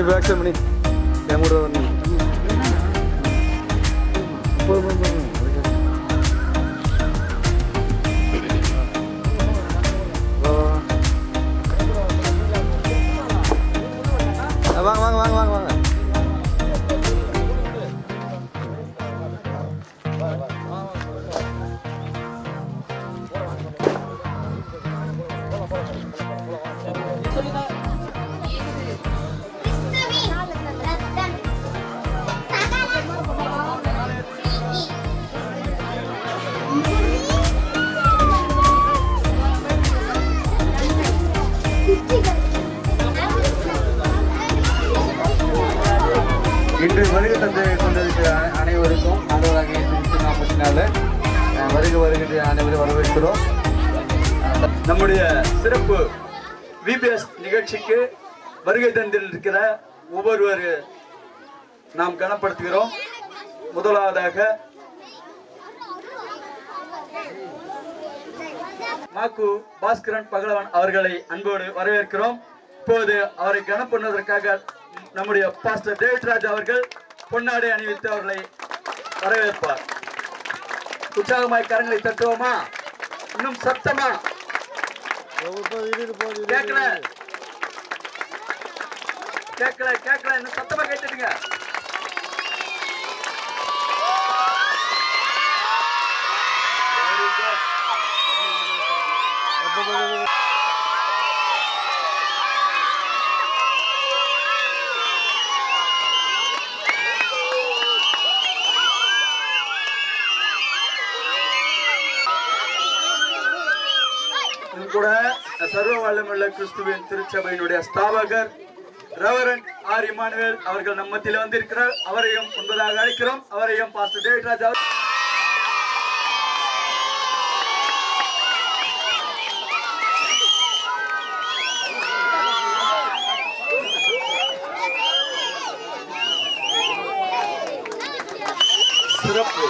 பேக் சைட் பண்ணி என் கூட வரணும் போதும் போதும் போதும் வா, வா. ஆ, வாங்க வாங்க வாங்க வாங்க வாங்க இன்று வருகை தந்து கொண்டிருக்கிற அனை- அனைவருக்கும் ஆண்டவராக இயேசு நாற்பத்தி நாலு வருகை வருகின்ற அனைவரும் வரவேற்கிறோம் நம்முடைய சிறப்பு விபிஎஸ் நிகழ்ச்சிக்கு வருகை தந்திருக்கிற ஒவ்வொருவர் நாம் கனப்படுத்துகிறோம் முதலாவதாக மாக்கு பாஸ்கரன் பகலவன் அவர்களை அன்போடு வரவேற்கிறோம் இப்போது அவரை கனப்படுவதற்காக நம்முடைய பாஸ்டர் டேவிட்ராஜ் அவர்கள் பொன்னாடை அணிவித்து அவர்களை வரவேற்பார் உற்சாகமாய் கரங்களை தட்டுவோமா இன்னும் சத்தமா கேட்கல கேட்கல கேட்கல இன்னும் சத்தமா கேட்டுடுங்க இது கூட சர்வ வல்லமுள்ள கிறிஸ்துவின் திருச்சபையினுடைய ஸ்தாபகர் ரெவரண்ட் ஆர் இமானுவேல் அவர்கள் நம்ம மத்தியில் வந்திருக்கிறார் அவரையும் முன்பதாக அழைக்கிறோம் அவரையும் பாஸ்டர் டேவிட்ராஜ் அவர் சிறப்பு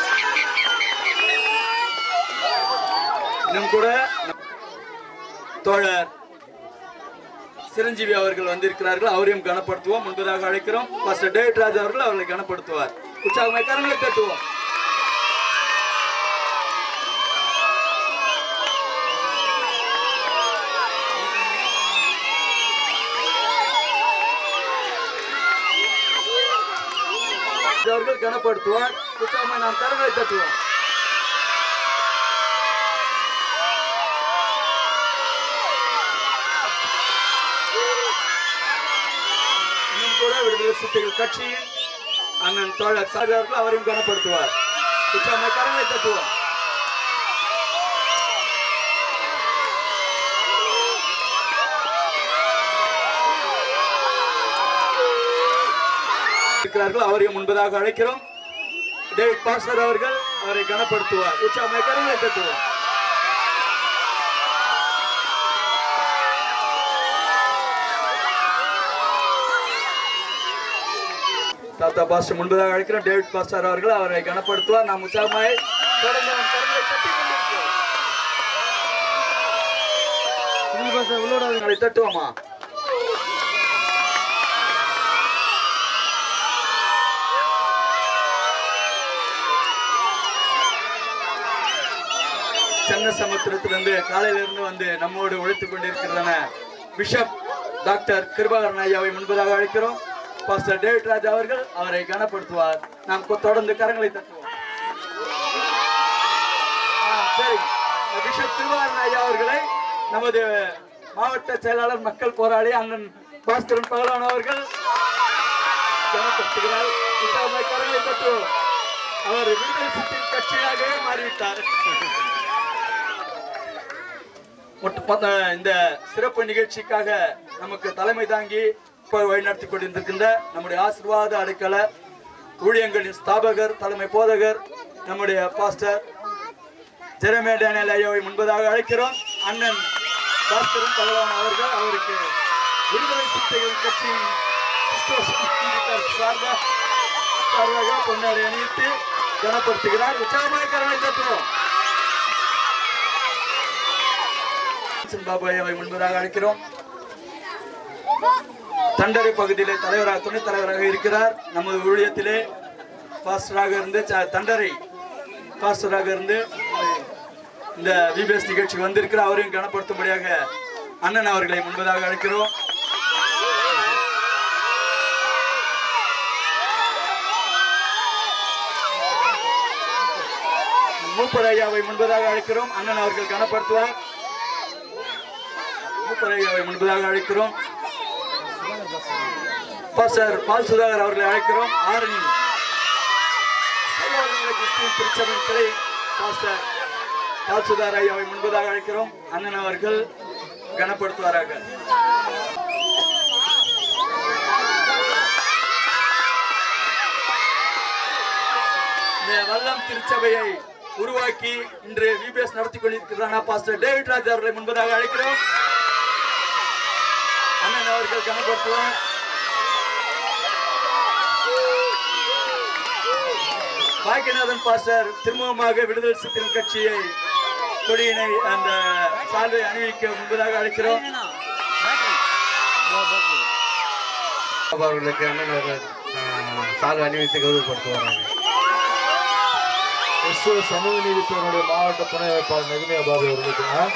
இன்னும் கூட தோழர் சிரஞ்சீவி அவர்கள் வந்திருக்கிறார்கள் அவரையும் கனப்படுத்துவோம் முன்பதாக அழைக்கிறோம் பாஸ்டர் டேவிட் ராஜ் அவர்கள் அவர்களை கனப்படுத்துவார் உற்சாகமாய் கரங்களை தட்டுவோம் அவர்கள் கனப்படுத்துவார் உற்சாகமாய் நாம் கரங்களை தட்டுவோம் இன்னும் கூட விடுதலை சிறுத்தைகள் கட்சியின் அண்ணன் தோழர் சாஜி அவர்கள் அவரையும் கனப்படுத்துவார் உற்சாகமாய் கரங்களை தட்டுவோம் இருக்கிறார்கள் அவரையும் முன்பதாக அழைக்கிறோம் டேவிட் பாஸ்டர் அவர்கள் அவரை கனப்படுத்துவார் உற்சாகமாய் கரங்களை தட்டுவோம் தாத்தா பாஸ்டர் முன்பதாக அழைக்கிறோம் டேவிட் பாஸ்டர் அவர்கள் அவரை கனப்படுத்துவார் நாம் உற்சாகமாய் தொடர்ந்து அவன் கரங்களை தட்டிக் கொண்டிருக்கிறோம். கரங்களை தட்டுவோமா சென்னை சமுத்திரத்திலிருந்து காலையில இருந்து வந்து நம்மோடு உழைத்துக் கொண்டிருக்கிறதான பிஷப் டாக்டர் கிருபாகரன் ஐயாவை முன்பதாக அழைக்கிறோம் பாஸ்டர் டேவிட் ராஜ் அவர்கள் அவரை கனப்படுத்துவார் நாம் கொ- தொடர்ந்து கரங்களை தட்டுவோம் ஆ, சரி பிஷப் கிருபாகரன் ஐயா அவர்களை நமது மாவட்ட செயலாளர் மக்கள் போராளி அண்ணன் பாஸ்கரன் பகலான் அவர்கள் கனப்படுத்துகிறார் உற்சாகமாய் கரங்களை தட்டுவோம் அவர் விடுதலை சிறுத்தைகள் கட்சியாகவே மாறிவிட்டார் மொத்த- மொத்த இந்த சிறப்பு நிகழ்ச்சிக்காக நமக்கு தலைமை தாங்கி இப்போ வழிநடத்தி கொண்டிருக்கின்ற நம்முடைய ஆசீர்வாத அடைக்கல ஊழியங்களின் ஸ்தாபகர் தலைமை போதகர் நம்முடைய பாஸ்டர் ஜெரமே டேனியல் ஐயாவை முன்பதாக அழைக்கிறோம் அண்ணன் பாஸ்கரன் பகவான் அவர்கள் அவருக்கு விடுதலை சிறுத்தைகள் கட்சியின் கிறிஸ்துவ சங்கத்தினர் சார்பாக சார்பாக பொன்னாடை அணிவித்து கனப்படுத்துகிறார் உற்சாகமாக கரவை தட்டுவோம் பாபு ஐயாவை முன்பதாக அழைக்கிறோம் தண்டரை பகுதியிலே தலைவராக துணைத் தலைவராக இருக்கிறார் நமது ஊழியத்திலே பாஸ்டராக இருந்து ச- தண்டரை பாஸ்டராக இருந்து இந்த விபிஎஸ் நிகழ்ச்சிக்கு வந்திருக்கிறார் அவரையும் கனப்படுத்தும்படியாக அண்ணன் அவர்களை முன்பதாக அழைக்கிறோம் மூப்பர் ஐயாவை முன்பதாக அழைக்கிறோம் அண்ணன் அவர்கள் கனப்படுத்துவார் மூப்பர் ஐயாவை முன்பதாக அழைக்கிறோம் பாஸ்டர் பால் சுதாகர் அவர்களை அழைக்கிறோம் ஆரணி சர்வவல்லமை கிறிஸ்துவின் திருச்சபையின் கிளை பாஸ்டர் பால் சுதாகர் ஐயாவை முன்பதாக அழைக்கிறோம் அண்ணன் அவர்கள் கனப்படுத்துவாராக இந்த வல்லம் திருச்சபையை உருவாக்கி இன்று விபிஎஸ் நடத்தி கொண்டிருக்கிறான பாஸ்டர் டேவிட் ராஜ் அவர்களை முன்பதாக அழைக்கிறோம் அண்ணன் அவர்கள் கனப்படுத்துவார் பாக்கியநாதன் பாஸ்டர் திரும்பமாக விடுதலை சித்திரன் கட்சியை கொடியினை அந்த சால்வை அணிவிக்க முன்பதாக அழைக்கிறோம் அவர்களுக்கு அண்ணன் அவர்கள் சாலை அணிவித்து கௌரவப்படுத்துவார்கள் கிறிஸ்துவ சமூக நீதித்துறையினுடைய மாவட்ட துணை அமைப்பாளர் நெகினியா பாபு அவர்களுக்கு ஆ?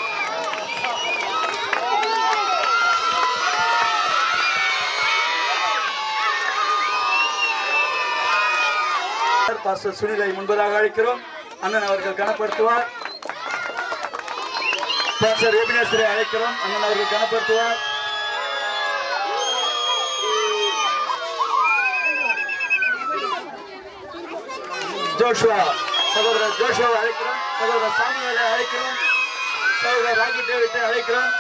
பாஸ்டர் சுனிலை முன்பதாக அழைக்கிறோம் அண்ணன் அவர்கள் கனப்படுத்துவார் பாஸ்டர் எபினேஸ்வரை அழைக்கிறோம் அண்ணன் அவர்கள் கனப்படுத்துவார் ஜோஷுவா சகோதரர் ஜோஷுவாவை அழைக்கிறோம் சகோதரர் சாமுவேலை அழைக்கிறோம் சகோதரர் ராக்கி டேவிட்டை அழைக்கிறோம்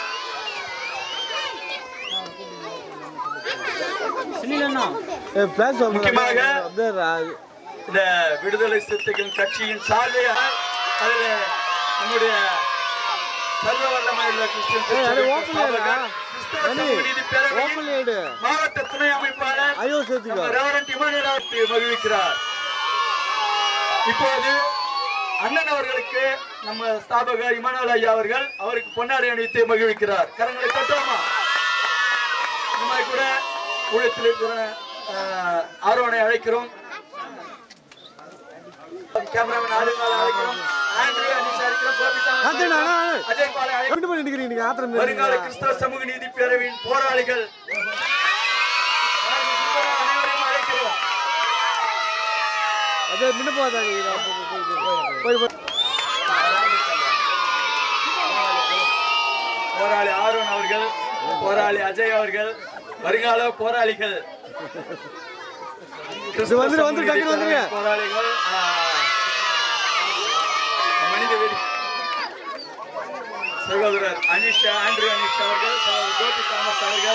ஏ பேச முக்கியமாக இந்த விடுதலை சிறுத்தைகள் கட்சியின் சார்பில் அதில் நம்முடைய சர்வ வல்லமையுள்ள கிறிஸ்டியன் ஏய், அது திருச்சபை open லேடா. கிறிஸ்தவ மணி, சமூக நீதி பேரவையின் open லேடு. மாவட்ட துணை அமைப்பாளர் ஐயோ, சேர்த்துக்கோ. நம்ம ரெவரண்ட் இமானுவேல் அவர்கள் மகிழ்விக்கிறார் இப்போது அண்ணன் அவர்களுக்கு நம்ம ஸ்தாபகர் இமானுவேல் ஐயா அவர்கள் அவருக்கு பொன்னாடை அணிவித்து மகிழ்விக்கிறார் கரங்களை தட்டுவோமா இந்த மாதிரி கூட ஊழியத்தில் இருக்கிற ஆஹ், ஆர்வனை அழைக்கிறோம் கேமராமேன் ஆளுங்களை அழைக்கிறோம் ஆண்ட்ரூ அனிஷா அழைக்கிறோம் கோபிதா அண்ணா, அண்ணா, அண்ணா. அஜய் பாலை அழைக்கிறோம் எப்படி பண்ணிட்டு இருக்கீங்க நீங்க ஆத்திரம் வருங்கால கிறிஸ்தவ சமூக நீதி பேரவையின் போராளிகள் அனைவரையும் அழைக்கிறோம் அதே முன்ன போதாங்க போய் போய் போராளி ஆரோன் அவர்கள் போராளி அஜய் அவர்கள் வருங்கால போராளிகள் இது வந்துரு, வந்துரு, டக்குனு வந்துருங்க. போராளிகள் ஆ, மனித வெறி சகோதரர் அனிஷா ஆண்ட்ரூ அனிஷா அவர்கள் சகோதரர் கோபி தாமஸ் அவர்கள்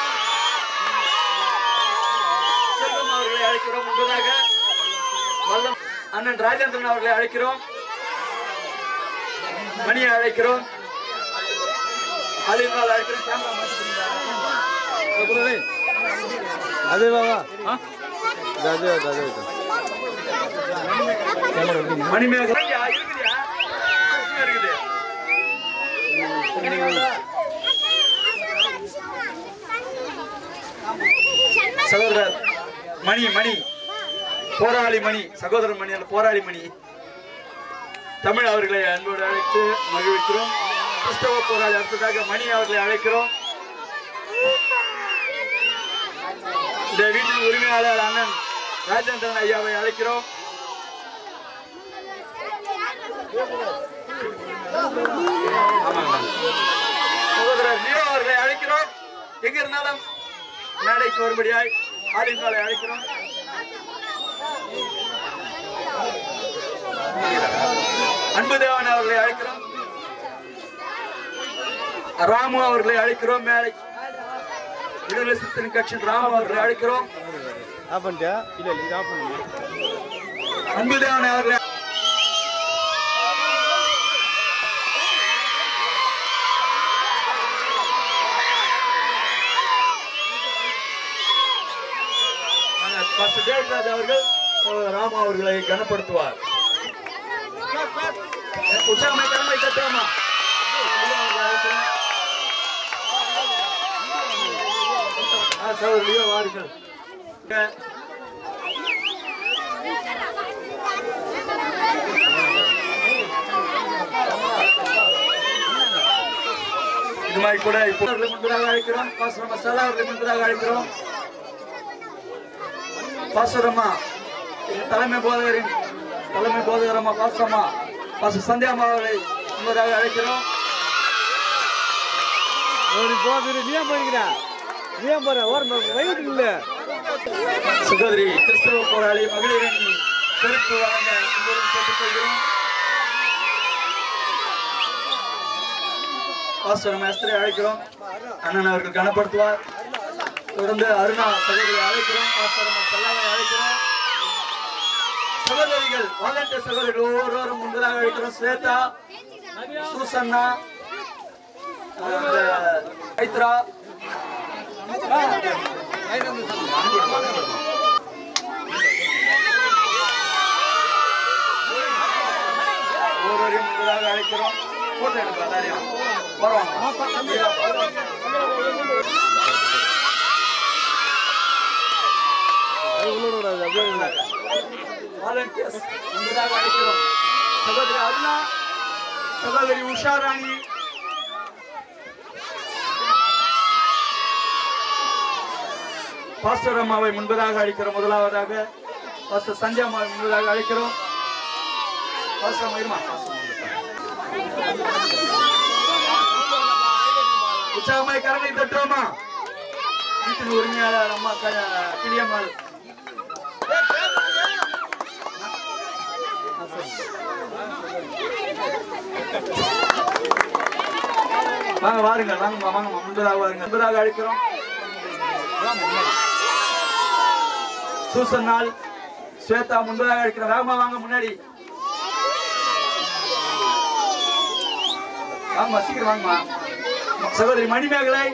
செல்வம் அவர்களை அழைக்கிறோம் முன்பதாக வல்லம் அண்ணன் ராஜேந்திரன் அவர்களை அழைக்கிறோம் மணியை அழைக்கிறோம் அலிமால் அழைக்கிறோம் கேமரா மாற்றிக்கிறீங்களா? அதே வாவா அதே அதே மணிமேகலை இருக்குதியா? இருக்குதியா? இருக்குது சகோதரர் மணி மணி போராளி மணி சகோதரர் மணி அல்ல போராளி மணி தமிழ் அவர்களை அன்போடு அழைத்து மகிழ்விக்கிறோம் கிறிஸ்தவ போராளி அடுத்ததாக மணி அவர்களை அழைக்கிறோம் இந்த வீட்டின் உரிமையாளர் அண்ணன் ராஜேந்திரன் ஐயாவை அழைக்கிறோம் சகோதரர் லியோ அவர்களை அழைக்கிறோம் எங்க இருந்தாலும் மேடைக்கு வரும்படியாய் ஆளுங்களை அழைக்கிறோம் அன்பு தேவன் அவர்களை அழைக்கிறோம் ராமு அவர்களை அழைக்கிறோம் மேடை விடுதலை சித்தன் கட்சியின் ராமு அவர்களை அழைக்கிறோம் ஆஃப் பண்ணிட்டியா இல்ல இல்ல இது ஆஃப் பண்ணுங்க அன்பு தேவன் அவர்களை பாஸ்டர் தேவராஜ் அவர்கள் சகோதரர் ராமா அவர்களை கனப்படுத்துவார் உற்சாகமை கடமை தட்டுவோமா சகோதரிகளோ வாருங்கள் இது மாதிரி கூட இப்போ அவர்களை முன்பதாக அழைக்கிறோம் பாஸ்டர் மசாலா அவர்களை முன்பதாக அழைக்கிறோம் பாஸ்டரம்மா தலைமை போதகரின் தலைமை போதகரம்மா பாஸ்டரம்மா பாஸ்டர் சந்தியாம்மா அவர்களை முன்பதாக அழைக்கிறோம் ஒரு போகுது நீ ஏன் போயிருக்கிற நீ ஏன் போற ஓர வயிறு இல்ல சகோதரி கிறிஸ்தவ போராளி மகளிரணி பொறுப்பு வழங்க உங்களுடன் கேட்டுக்கொள்கிறோம் பாஸ்டர் மேஸ்திரி அழைக்கிறோம் அண்ணன் அவர்கள் கனப்படுத்துவார் தொடர்ந்து அருணா சகோதரி அழைக்கிறோம் பாஸ்டர் செல்லாவை அழைக்கிறோம் சகோதரிகள் வாலண்டியர் சகோதரிகள் ஒவ்வொருவரும் முன்பதாக அழைக்கிறோம் ஸ்வேதா சூசன்னா அஹ், மைத்ரா ஒவ்வொருவரையும் முன்பதாக அழைக்கிறோம் போட்டோ எடுக்கலாம் எல்லாரையும் வாலண்டியர்ஸ் முன்பதாக அழைக்கிறோம் சகோதரி அருணா சகோதரி உஷா ராணி பாஸ்டர் அம்மாவை முன்பதாக அழைக்கிறோம் முதலாவதாக பாஸ்டர் சஞ்சய் அம்மாவை முன்பதாக அழைக்கிறோம் பாஸ்டர் அம்மா இருமா உற்சாகமாய் கரங்களை தட்டுவோமா வீட்டின் உரிமையாளர் அம்மா க- கிளியம்மாள் வாங்க வாருங்க வாங்க வாங்க முன்பதாக வாருங்க முன்பதாக அழைக்கிறோம் சூசன் நாள் ஸ்வேதா முன்பதாக அழைக்கிறோம் வேகமா வாங்க முன்னாடி வாங்கம்மா சீக்கிரம் வாங்கம்மா சகோதரி மணிமேகலை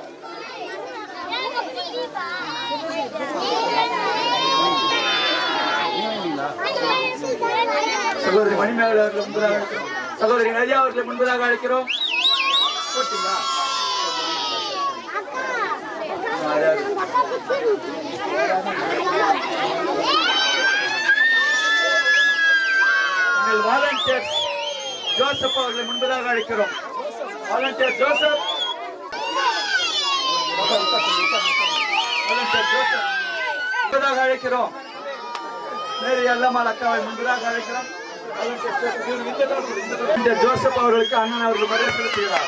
சகோதரி மணிமேகலை அவர்களை முன்பதாக அழைக்கிறோம் சகோதரி நதியா அவர்களை முன்பதாக அழைக்கிறோம் போட்டீங்களா எங்கள் வாலண்டியர்ஸ் ஜோசப் அவர்களை முன்பதாக அழைக்கிறோம் வாலண்டியர் ஜோசப் வாலண்டியர் ஜோசப் முன்பதாக அழைக்கிறோம் மேரி அல்லம்மாள் அக்காவை முன்பதாக அழைக்கிறோம் வாலண்டியர் ஜோசப் இவருக்கு இந்த தடவை கொடு, இந்த தடவை. இந்த ஜோசப் அவர்களுக்கு அண்ணன் அவர்கள் மரியாதை செலுத்துகிறார்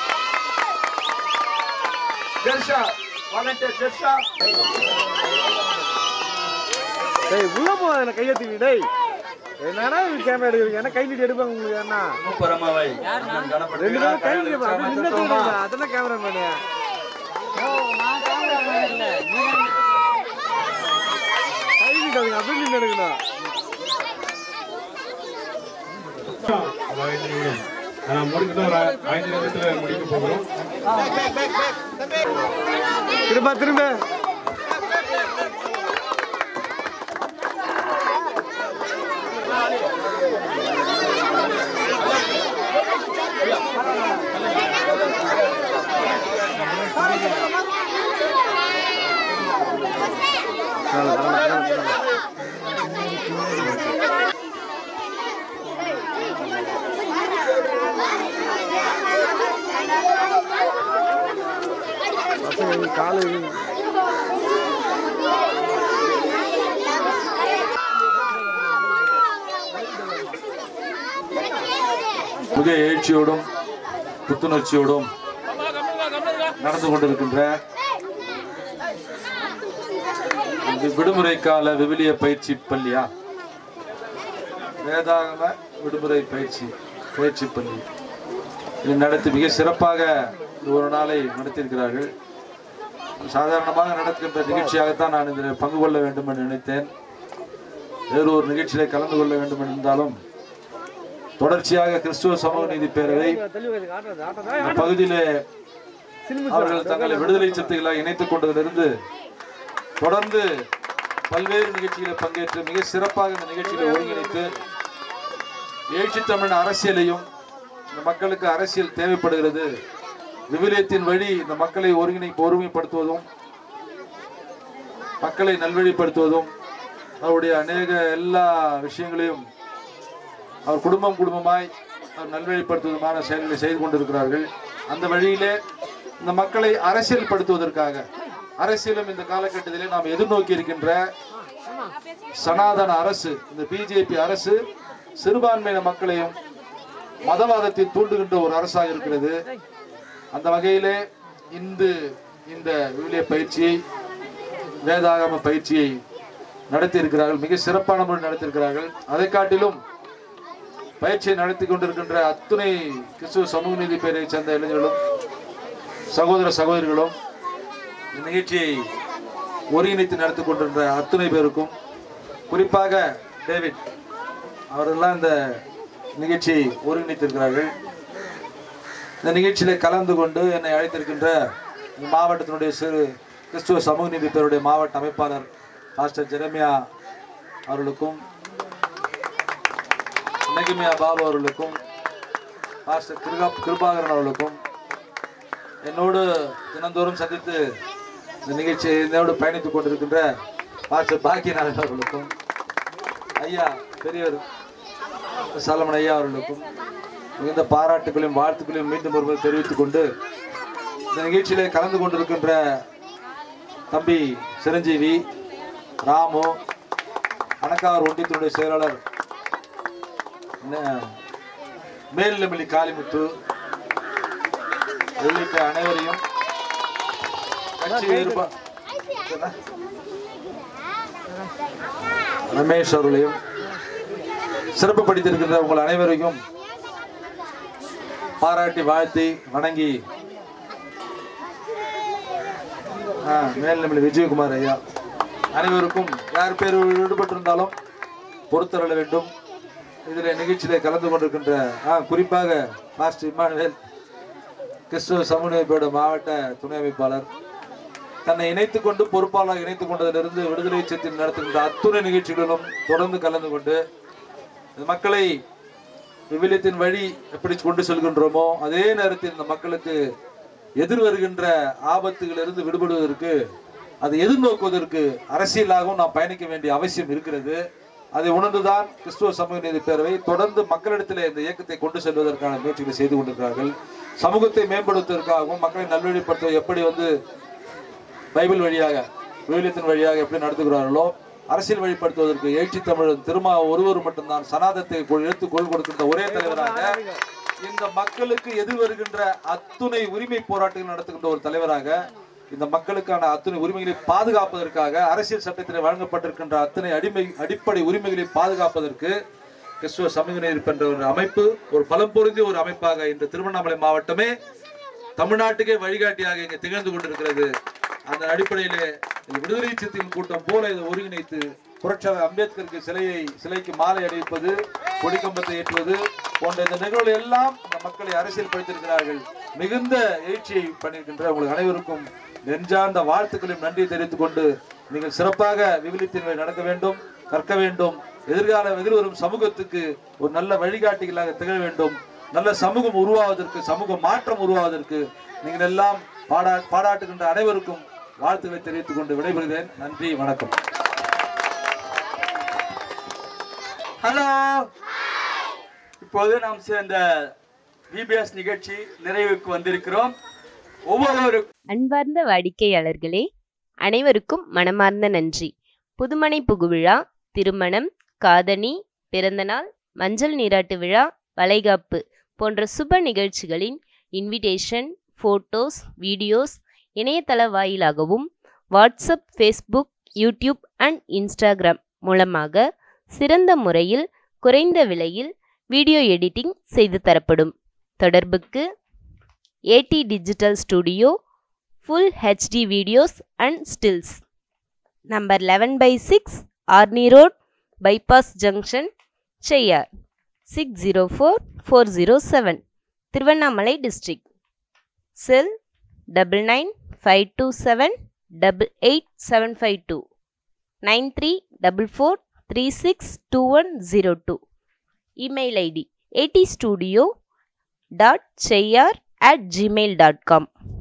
ஜெர்ஷா வாலண்டியர் ஜெர்ஷா டேய் உள்ள போகாத கையெழுத்து டேய் என்னடா கேமரா எடுக்கிறீங்க என்ன கை நீட்டி எடுப்பாங்க உங்களுக்கு என்ன பரமாவை ரெண்டு பேரும் கை நீட்டி அப்படி நின்று அதெல்லாம் கேமரா மேனு கை நீட்டாதீங்க அப்படி நின்று எடுக்கணும் நான் முடிக்கிட்டு ஒரு ஐந்து நிமிஷத்துல முடிக்க போகிறோம் திரும்ப திரும்ப பசங்க காலு புதிய எழுச்சியோடும் புத்துணர்ச்சியோடும் நடந்து கொண்டிருக்கின்ற இது விடுமுறை கால விவிலிய பயிற்சி பள்ளியா வேதாகம விடுமுறை பயிற்சி பயிற்சி பள்ளி இது நடத்தி மிக சிறப்பாக இந்த ஒரு நாளை நடத்தியிருக்கிறார்கள் சாதாரணமாக நடக்கின்ற நிகழ்ச்சியாகத்தான் நான் இதில் பங்கு கொள்ள வேண்டும் என்று நினைத்தேன் வேறு ஒரு நிகழ்ச்சியில கலந்து கொள்ள வேண்டும் என்று இருந்தாலும் தொடர்ச்சியாக கிறிஸ்துவ சமூக நீதி பேரவை இந்த பகுதியிலே அவர்கள் தங்களை விடுதலை சக்திகளாக இணைத்துக் கொண்டதிலிருந்து தொடர்ந்து பல்வேறு நிகழ்ச்சிகளை பங்கேற்று மிக சிறப்பாக இந்த நிகழ்ச்சிகளை ஒருங்கிணைத்து எழுச்சி தமிழ் அரசியலையும் இந்த மக்களுக்கு அரசியல் தேவைப்படுகிறது விவிலியத்தின் வழி இந்த மக்களை ஒருங்கிணை ஒருமைப்படுத்துவதும் மக்களை நல்வழிப்படுத்துவதும் அவருடைய அநேக எல்லா விஷயங்களையும் அவர் குடும்பம் குடும்பமாய் அவர் நல்வழிப்படுத்துவதுமான செயல்களை செய்து கொண்டிருக்கிறார்கள் அந்த வழியிலே இந்த மக்களை அரசியல்படுத்துவதற்காக அரசியலும் இந்த காலகட்டத்திலே நாம் எதிர்நோக்கி இருக்கின்ற சனாதன அரசு இந்த பிஜேபி அரசு சிறுபான்மையின மக்களையும் மதவாதத்தை தூண்டுகின்ற ஒரு அரசாக இருக்கிறது அந்த வகையிலே இந்து இந்த விவிலிய பயிற்சியை வேதாகம பயிற்சியை நடத்தி இருக்கிறார்கள் மிக சிறப்பான முறையில் நடத்தியிருக்கிறார்கள் அதை காட்டிலும் பயிற்சியை நடத்தி கொண்டிருக்கின்ற அத்துணை கிறிஸ்துவ சமூக நீதி பேரை சேர்ந்த இளைஞர்களும் சகோதர சகோதரிகளும் இந்த நிகழ்ச்சியை ஒருங்கிணைத்து நடத்தி கொண்டிருக்கிற அத்துணை பேருக்கும் குறிப்பாக டேவிட் அவரெல்லாம் இந்த நிகழ்ச்சியை ஒருங்கிணைத்திருக்கிறார்கள் இந்த நிகழ்ச்சியில கலந்து கொண்டு என்னை அழைத்திருக்கின்ற இந்த மாவட்டத்தினுடைய சிறு கிறிஸ்துவ சமூக நீதி பேருடைய மாவட்ட அமைப்பாளர் பாஸ்டர் ஜெரமியா அவர்களுக்கும் நெகிமியா பாபு அவர்களுக்கும் பாஸ்டர் கிருகா கிருபாகரன் அவர்களுக்கும் என்னோடு தினந்தோறும் சந்தித்து இந்த நிகழ்ச்சியை என்னோடு பயணித்துக் கொண்டிருக்கின்ற பாஸ்டர் பாக்கியநாதன் அவர்களுக்கும் ஐயா பெரியவர் சலமன் ஐயா அவர்களுக்கும் மிகுந்த பாராட்டுகளையும் வாழ்த்துக்களையும் மீண்டும் ஒருவர் தெரிவித்துக் கொண்டு இந்த நிகழ்ச்சியிலே கலந்து கொண்டிருக்கின்ற தம்பி சிரஞ்சீவி ராமு அணக்கார் ஒன்றியத்தினுடைய செயலாளர் ந- மேல்நிலைமலி காளிமுத்து உள்ளிட்ட அனைவரையும் கட்சி வேறுபா ரமேஷ் அவர்களையும் சிறப்பு படித்திருக்கின்ற உங்கள் அனைவரையும் பாராட்டி வாழ்த்தி வணங்கி ஆ, மேல்நிலை விஜயகுமார் ஐயா அனைவருக்கும் யார் பேர் ஈடுபட்டிருந்தாலும் பொறுத்தரல வேண்டும் இதில் நிகழ்ச்சியிலே கலந்து கொண்டிருக்கின்ற ஆ, குறிப்பாக மாஸ்டர் இமானுவேல் கிறிஸ்துவ சமூக மாவட்ட துணை அமைப்பாளர் தன்னை இணைத்துக் கொண்டு பொறுப்பாளராக இணைத்துக் கொண்டதிலிருந்து விடுதலை சத்தில் நடத்துகின்ற அத்துணை நிகழ்ச்சிகளிலும் தொடர்ந்து கலந்து கொண்டு இந்த மக்களை விவிலியத்தின் வழி எப்படி கொண்டு செல்கின்றோமோ அதே நேரத்தில் இந்த மக்களுக்கு எதிர் வருகின்ற ஆபத்துகளிலிருந்து விடுபடுவதற்கு அதை எதிர்நோக்குவதற்கு அரசியலாகவும் நாம் பயணிக்க வேண்டிய அவசியம் இருக்கிறது அதை உணர்ந்துதான் கிறிஸ்துவ சமூக நீதி பேரவை தொடர்ந்து மக்களிடத்திலே இந்த இயக்கத்தை கொண்டு செல்வதற்கான முயற்சிகளை செய்து கொண்டிருக்கிறார்கள் சமூகத்தை மேம்படுத்துவதற்காகவும் மக்களை நல்வழிப்படுத்த எப்படி வந்து பைபிள் வழியாக விவிலியத்தின் வழியாக எப்படி நடத்துகிறார்களோ அரசியல் வழிப்படுத்துவதற்கு எழுச்சி தமிழன் திருமா ஒருவர் மட்டும்தான் சனாதத்தை கொ- எடுத்து கொள் கொடுக்கின்ற ஒரே தலைவராக இந்த மக்களுக்கு எதிர் வருகின்ற அத்துணை உரிமை போராட்டங்கள் நடத்துகின்ற ஒரு தலைவராக இந்த மக்களுக்கான அத்துணை உரிமைகளை பாதுகாப்பதற்காக அரசியல் சட்டத்தில் வழங்கப்பட்டிருக்கின்ற அத்தனை அடிமை அடிப்படை உரிமைகளை பாதுகாப்பதற்கு கிறிஸ்துவ சமூக நீதி என்ற ஒரு அமைப்பு ஒரு பலம் பொருந்திய ஒரு அமைப்பாக இந்த திருவண்ணாமலை மாவட்டமே தமிழ்நாட்டுக்கே வழிகாட்டியாக இங்கே திகழ்ந்து கொண்டிருக்கிறது அந்த அடிப்படையிலே இந்த விடுதலை சிறுத்தைகள் கூட்டம் போல இதை ஒருங்கிணைத்து புரட்சியாளர் அம்பேத்கருக்கு சிலையை சிலைக்கு மாலை அணிவிப்பது கொடிக்கம்பத்தை ஏற்றுவது போன்ற இந்த நிகழ்வுகள் எல்லாம் இந்த மக்களை அரசியல் படுத்திருக்கிறார்கள் மிகுந்த எழுச்சியை பண்ணியிருக்கின்ற உங்களுக்கு அனைவருக்கும் நெஞ்சார்ந்த வாழ்த்துக்களையும் நன்றி தெரிவித்துக் கொண்டு நீங்கள் சிறப்பாக விவிலியத்தின் வழி நடக்க வேண்டும் கற்க வேண்டும் எதிர்கால எதிர்வரும் சமூகத்துக்கு ஒரு நல்ல வழிகாட்டிகளாக திகழ வேண்டும் நல்ல சமூகம் உருவாவதற்கு சமூக மாற்றம் உருவாவதற்கு நீங்கள் எல்லாம் பாடா பாராட்டுகின்ற அனைவருக்கும் வாழ்த்துக்களை தெரிவித்துக் கொண்டு விடைபெறுகிறேன் நன்றி வணக்கம் ஹலோ இப்போது நாம் சேர்ந்த பிபிஎஸ் நிகழ்ச்சி நிறைவுக்கு வந்திருக்கிறோம் ஒவ்வொரு அன்பார்ந்த வாடிக்கையாளர்களே அனைவருக்கும் மனமார்ந்த நன்றி புதுமனை புகுவிழா திருமணம் காதணி பிறந்தநாள் மஞ்சள் நீராட்டு விழா வளைகாப்பு போன்ற சுப நிகழ்ச்சிகளின் இன்விடேஷன் ஃபோட்டோஸ் வீடியோஸ் இணையதள வாயிலாகவும் WhatsApp Facebook YouTube and Instagram மூலமாக சிறந்த முறையில் குறைந்த விலையில் வீடியோ எடிட்டிங் செய்து தரப்படும் தொடர்புக்கு A D digital studio full HD videos and stills number eleven by six Arni road bypass junction Cheyyar six zero four four zero seven Tiruvannamalai district cell double nine five two seven double eight seven five two nine three double four three six two one zero two email ID A D studio dot Cheyyar at Gmail dot com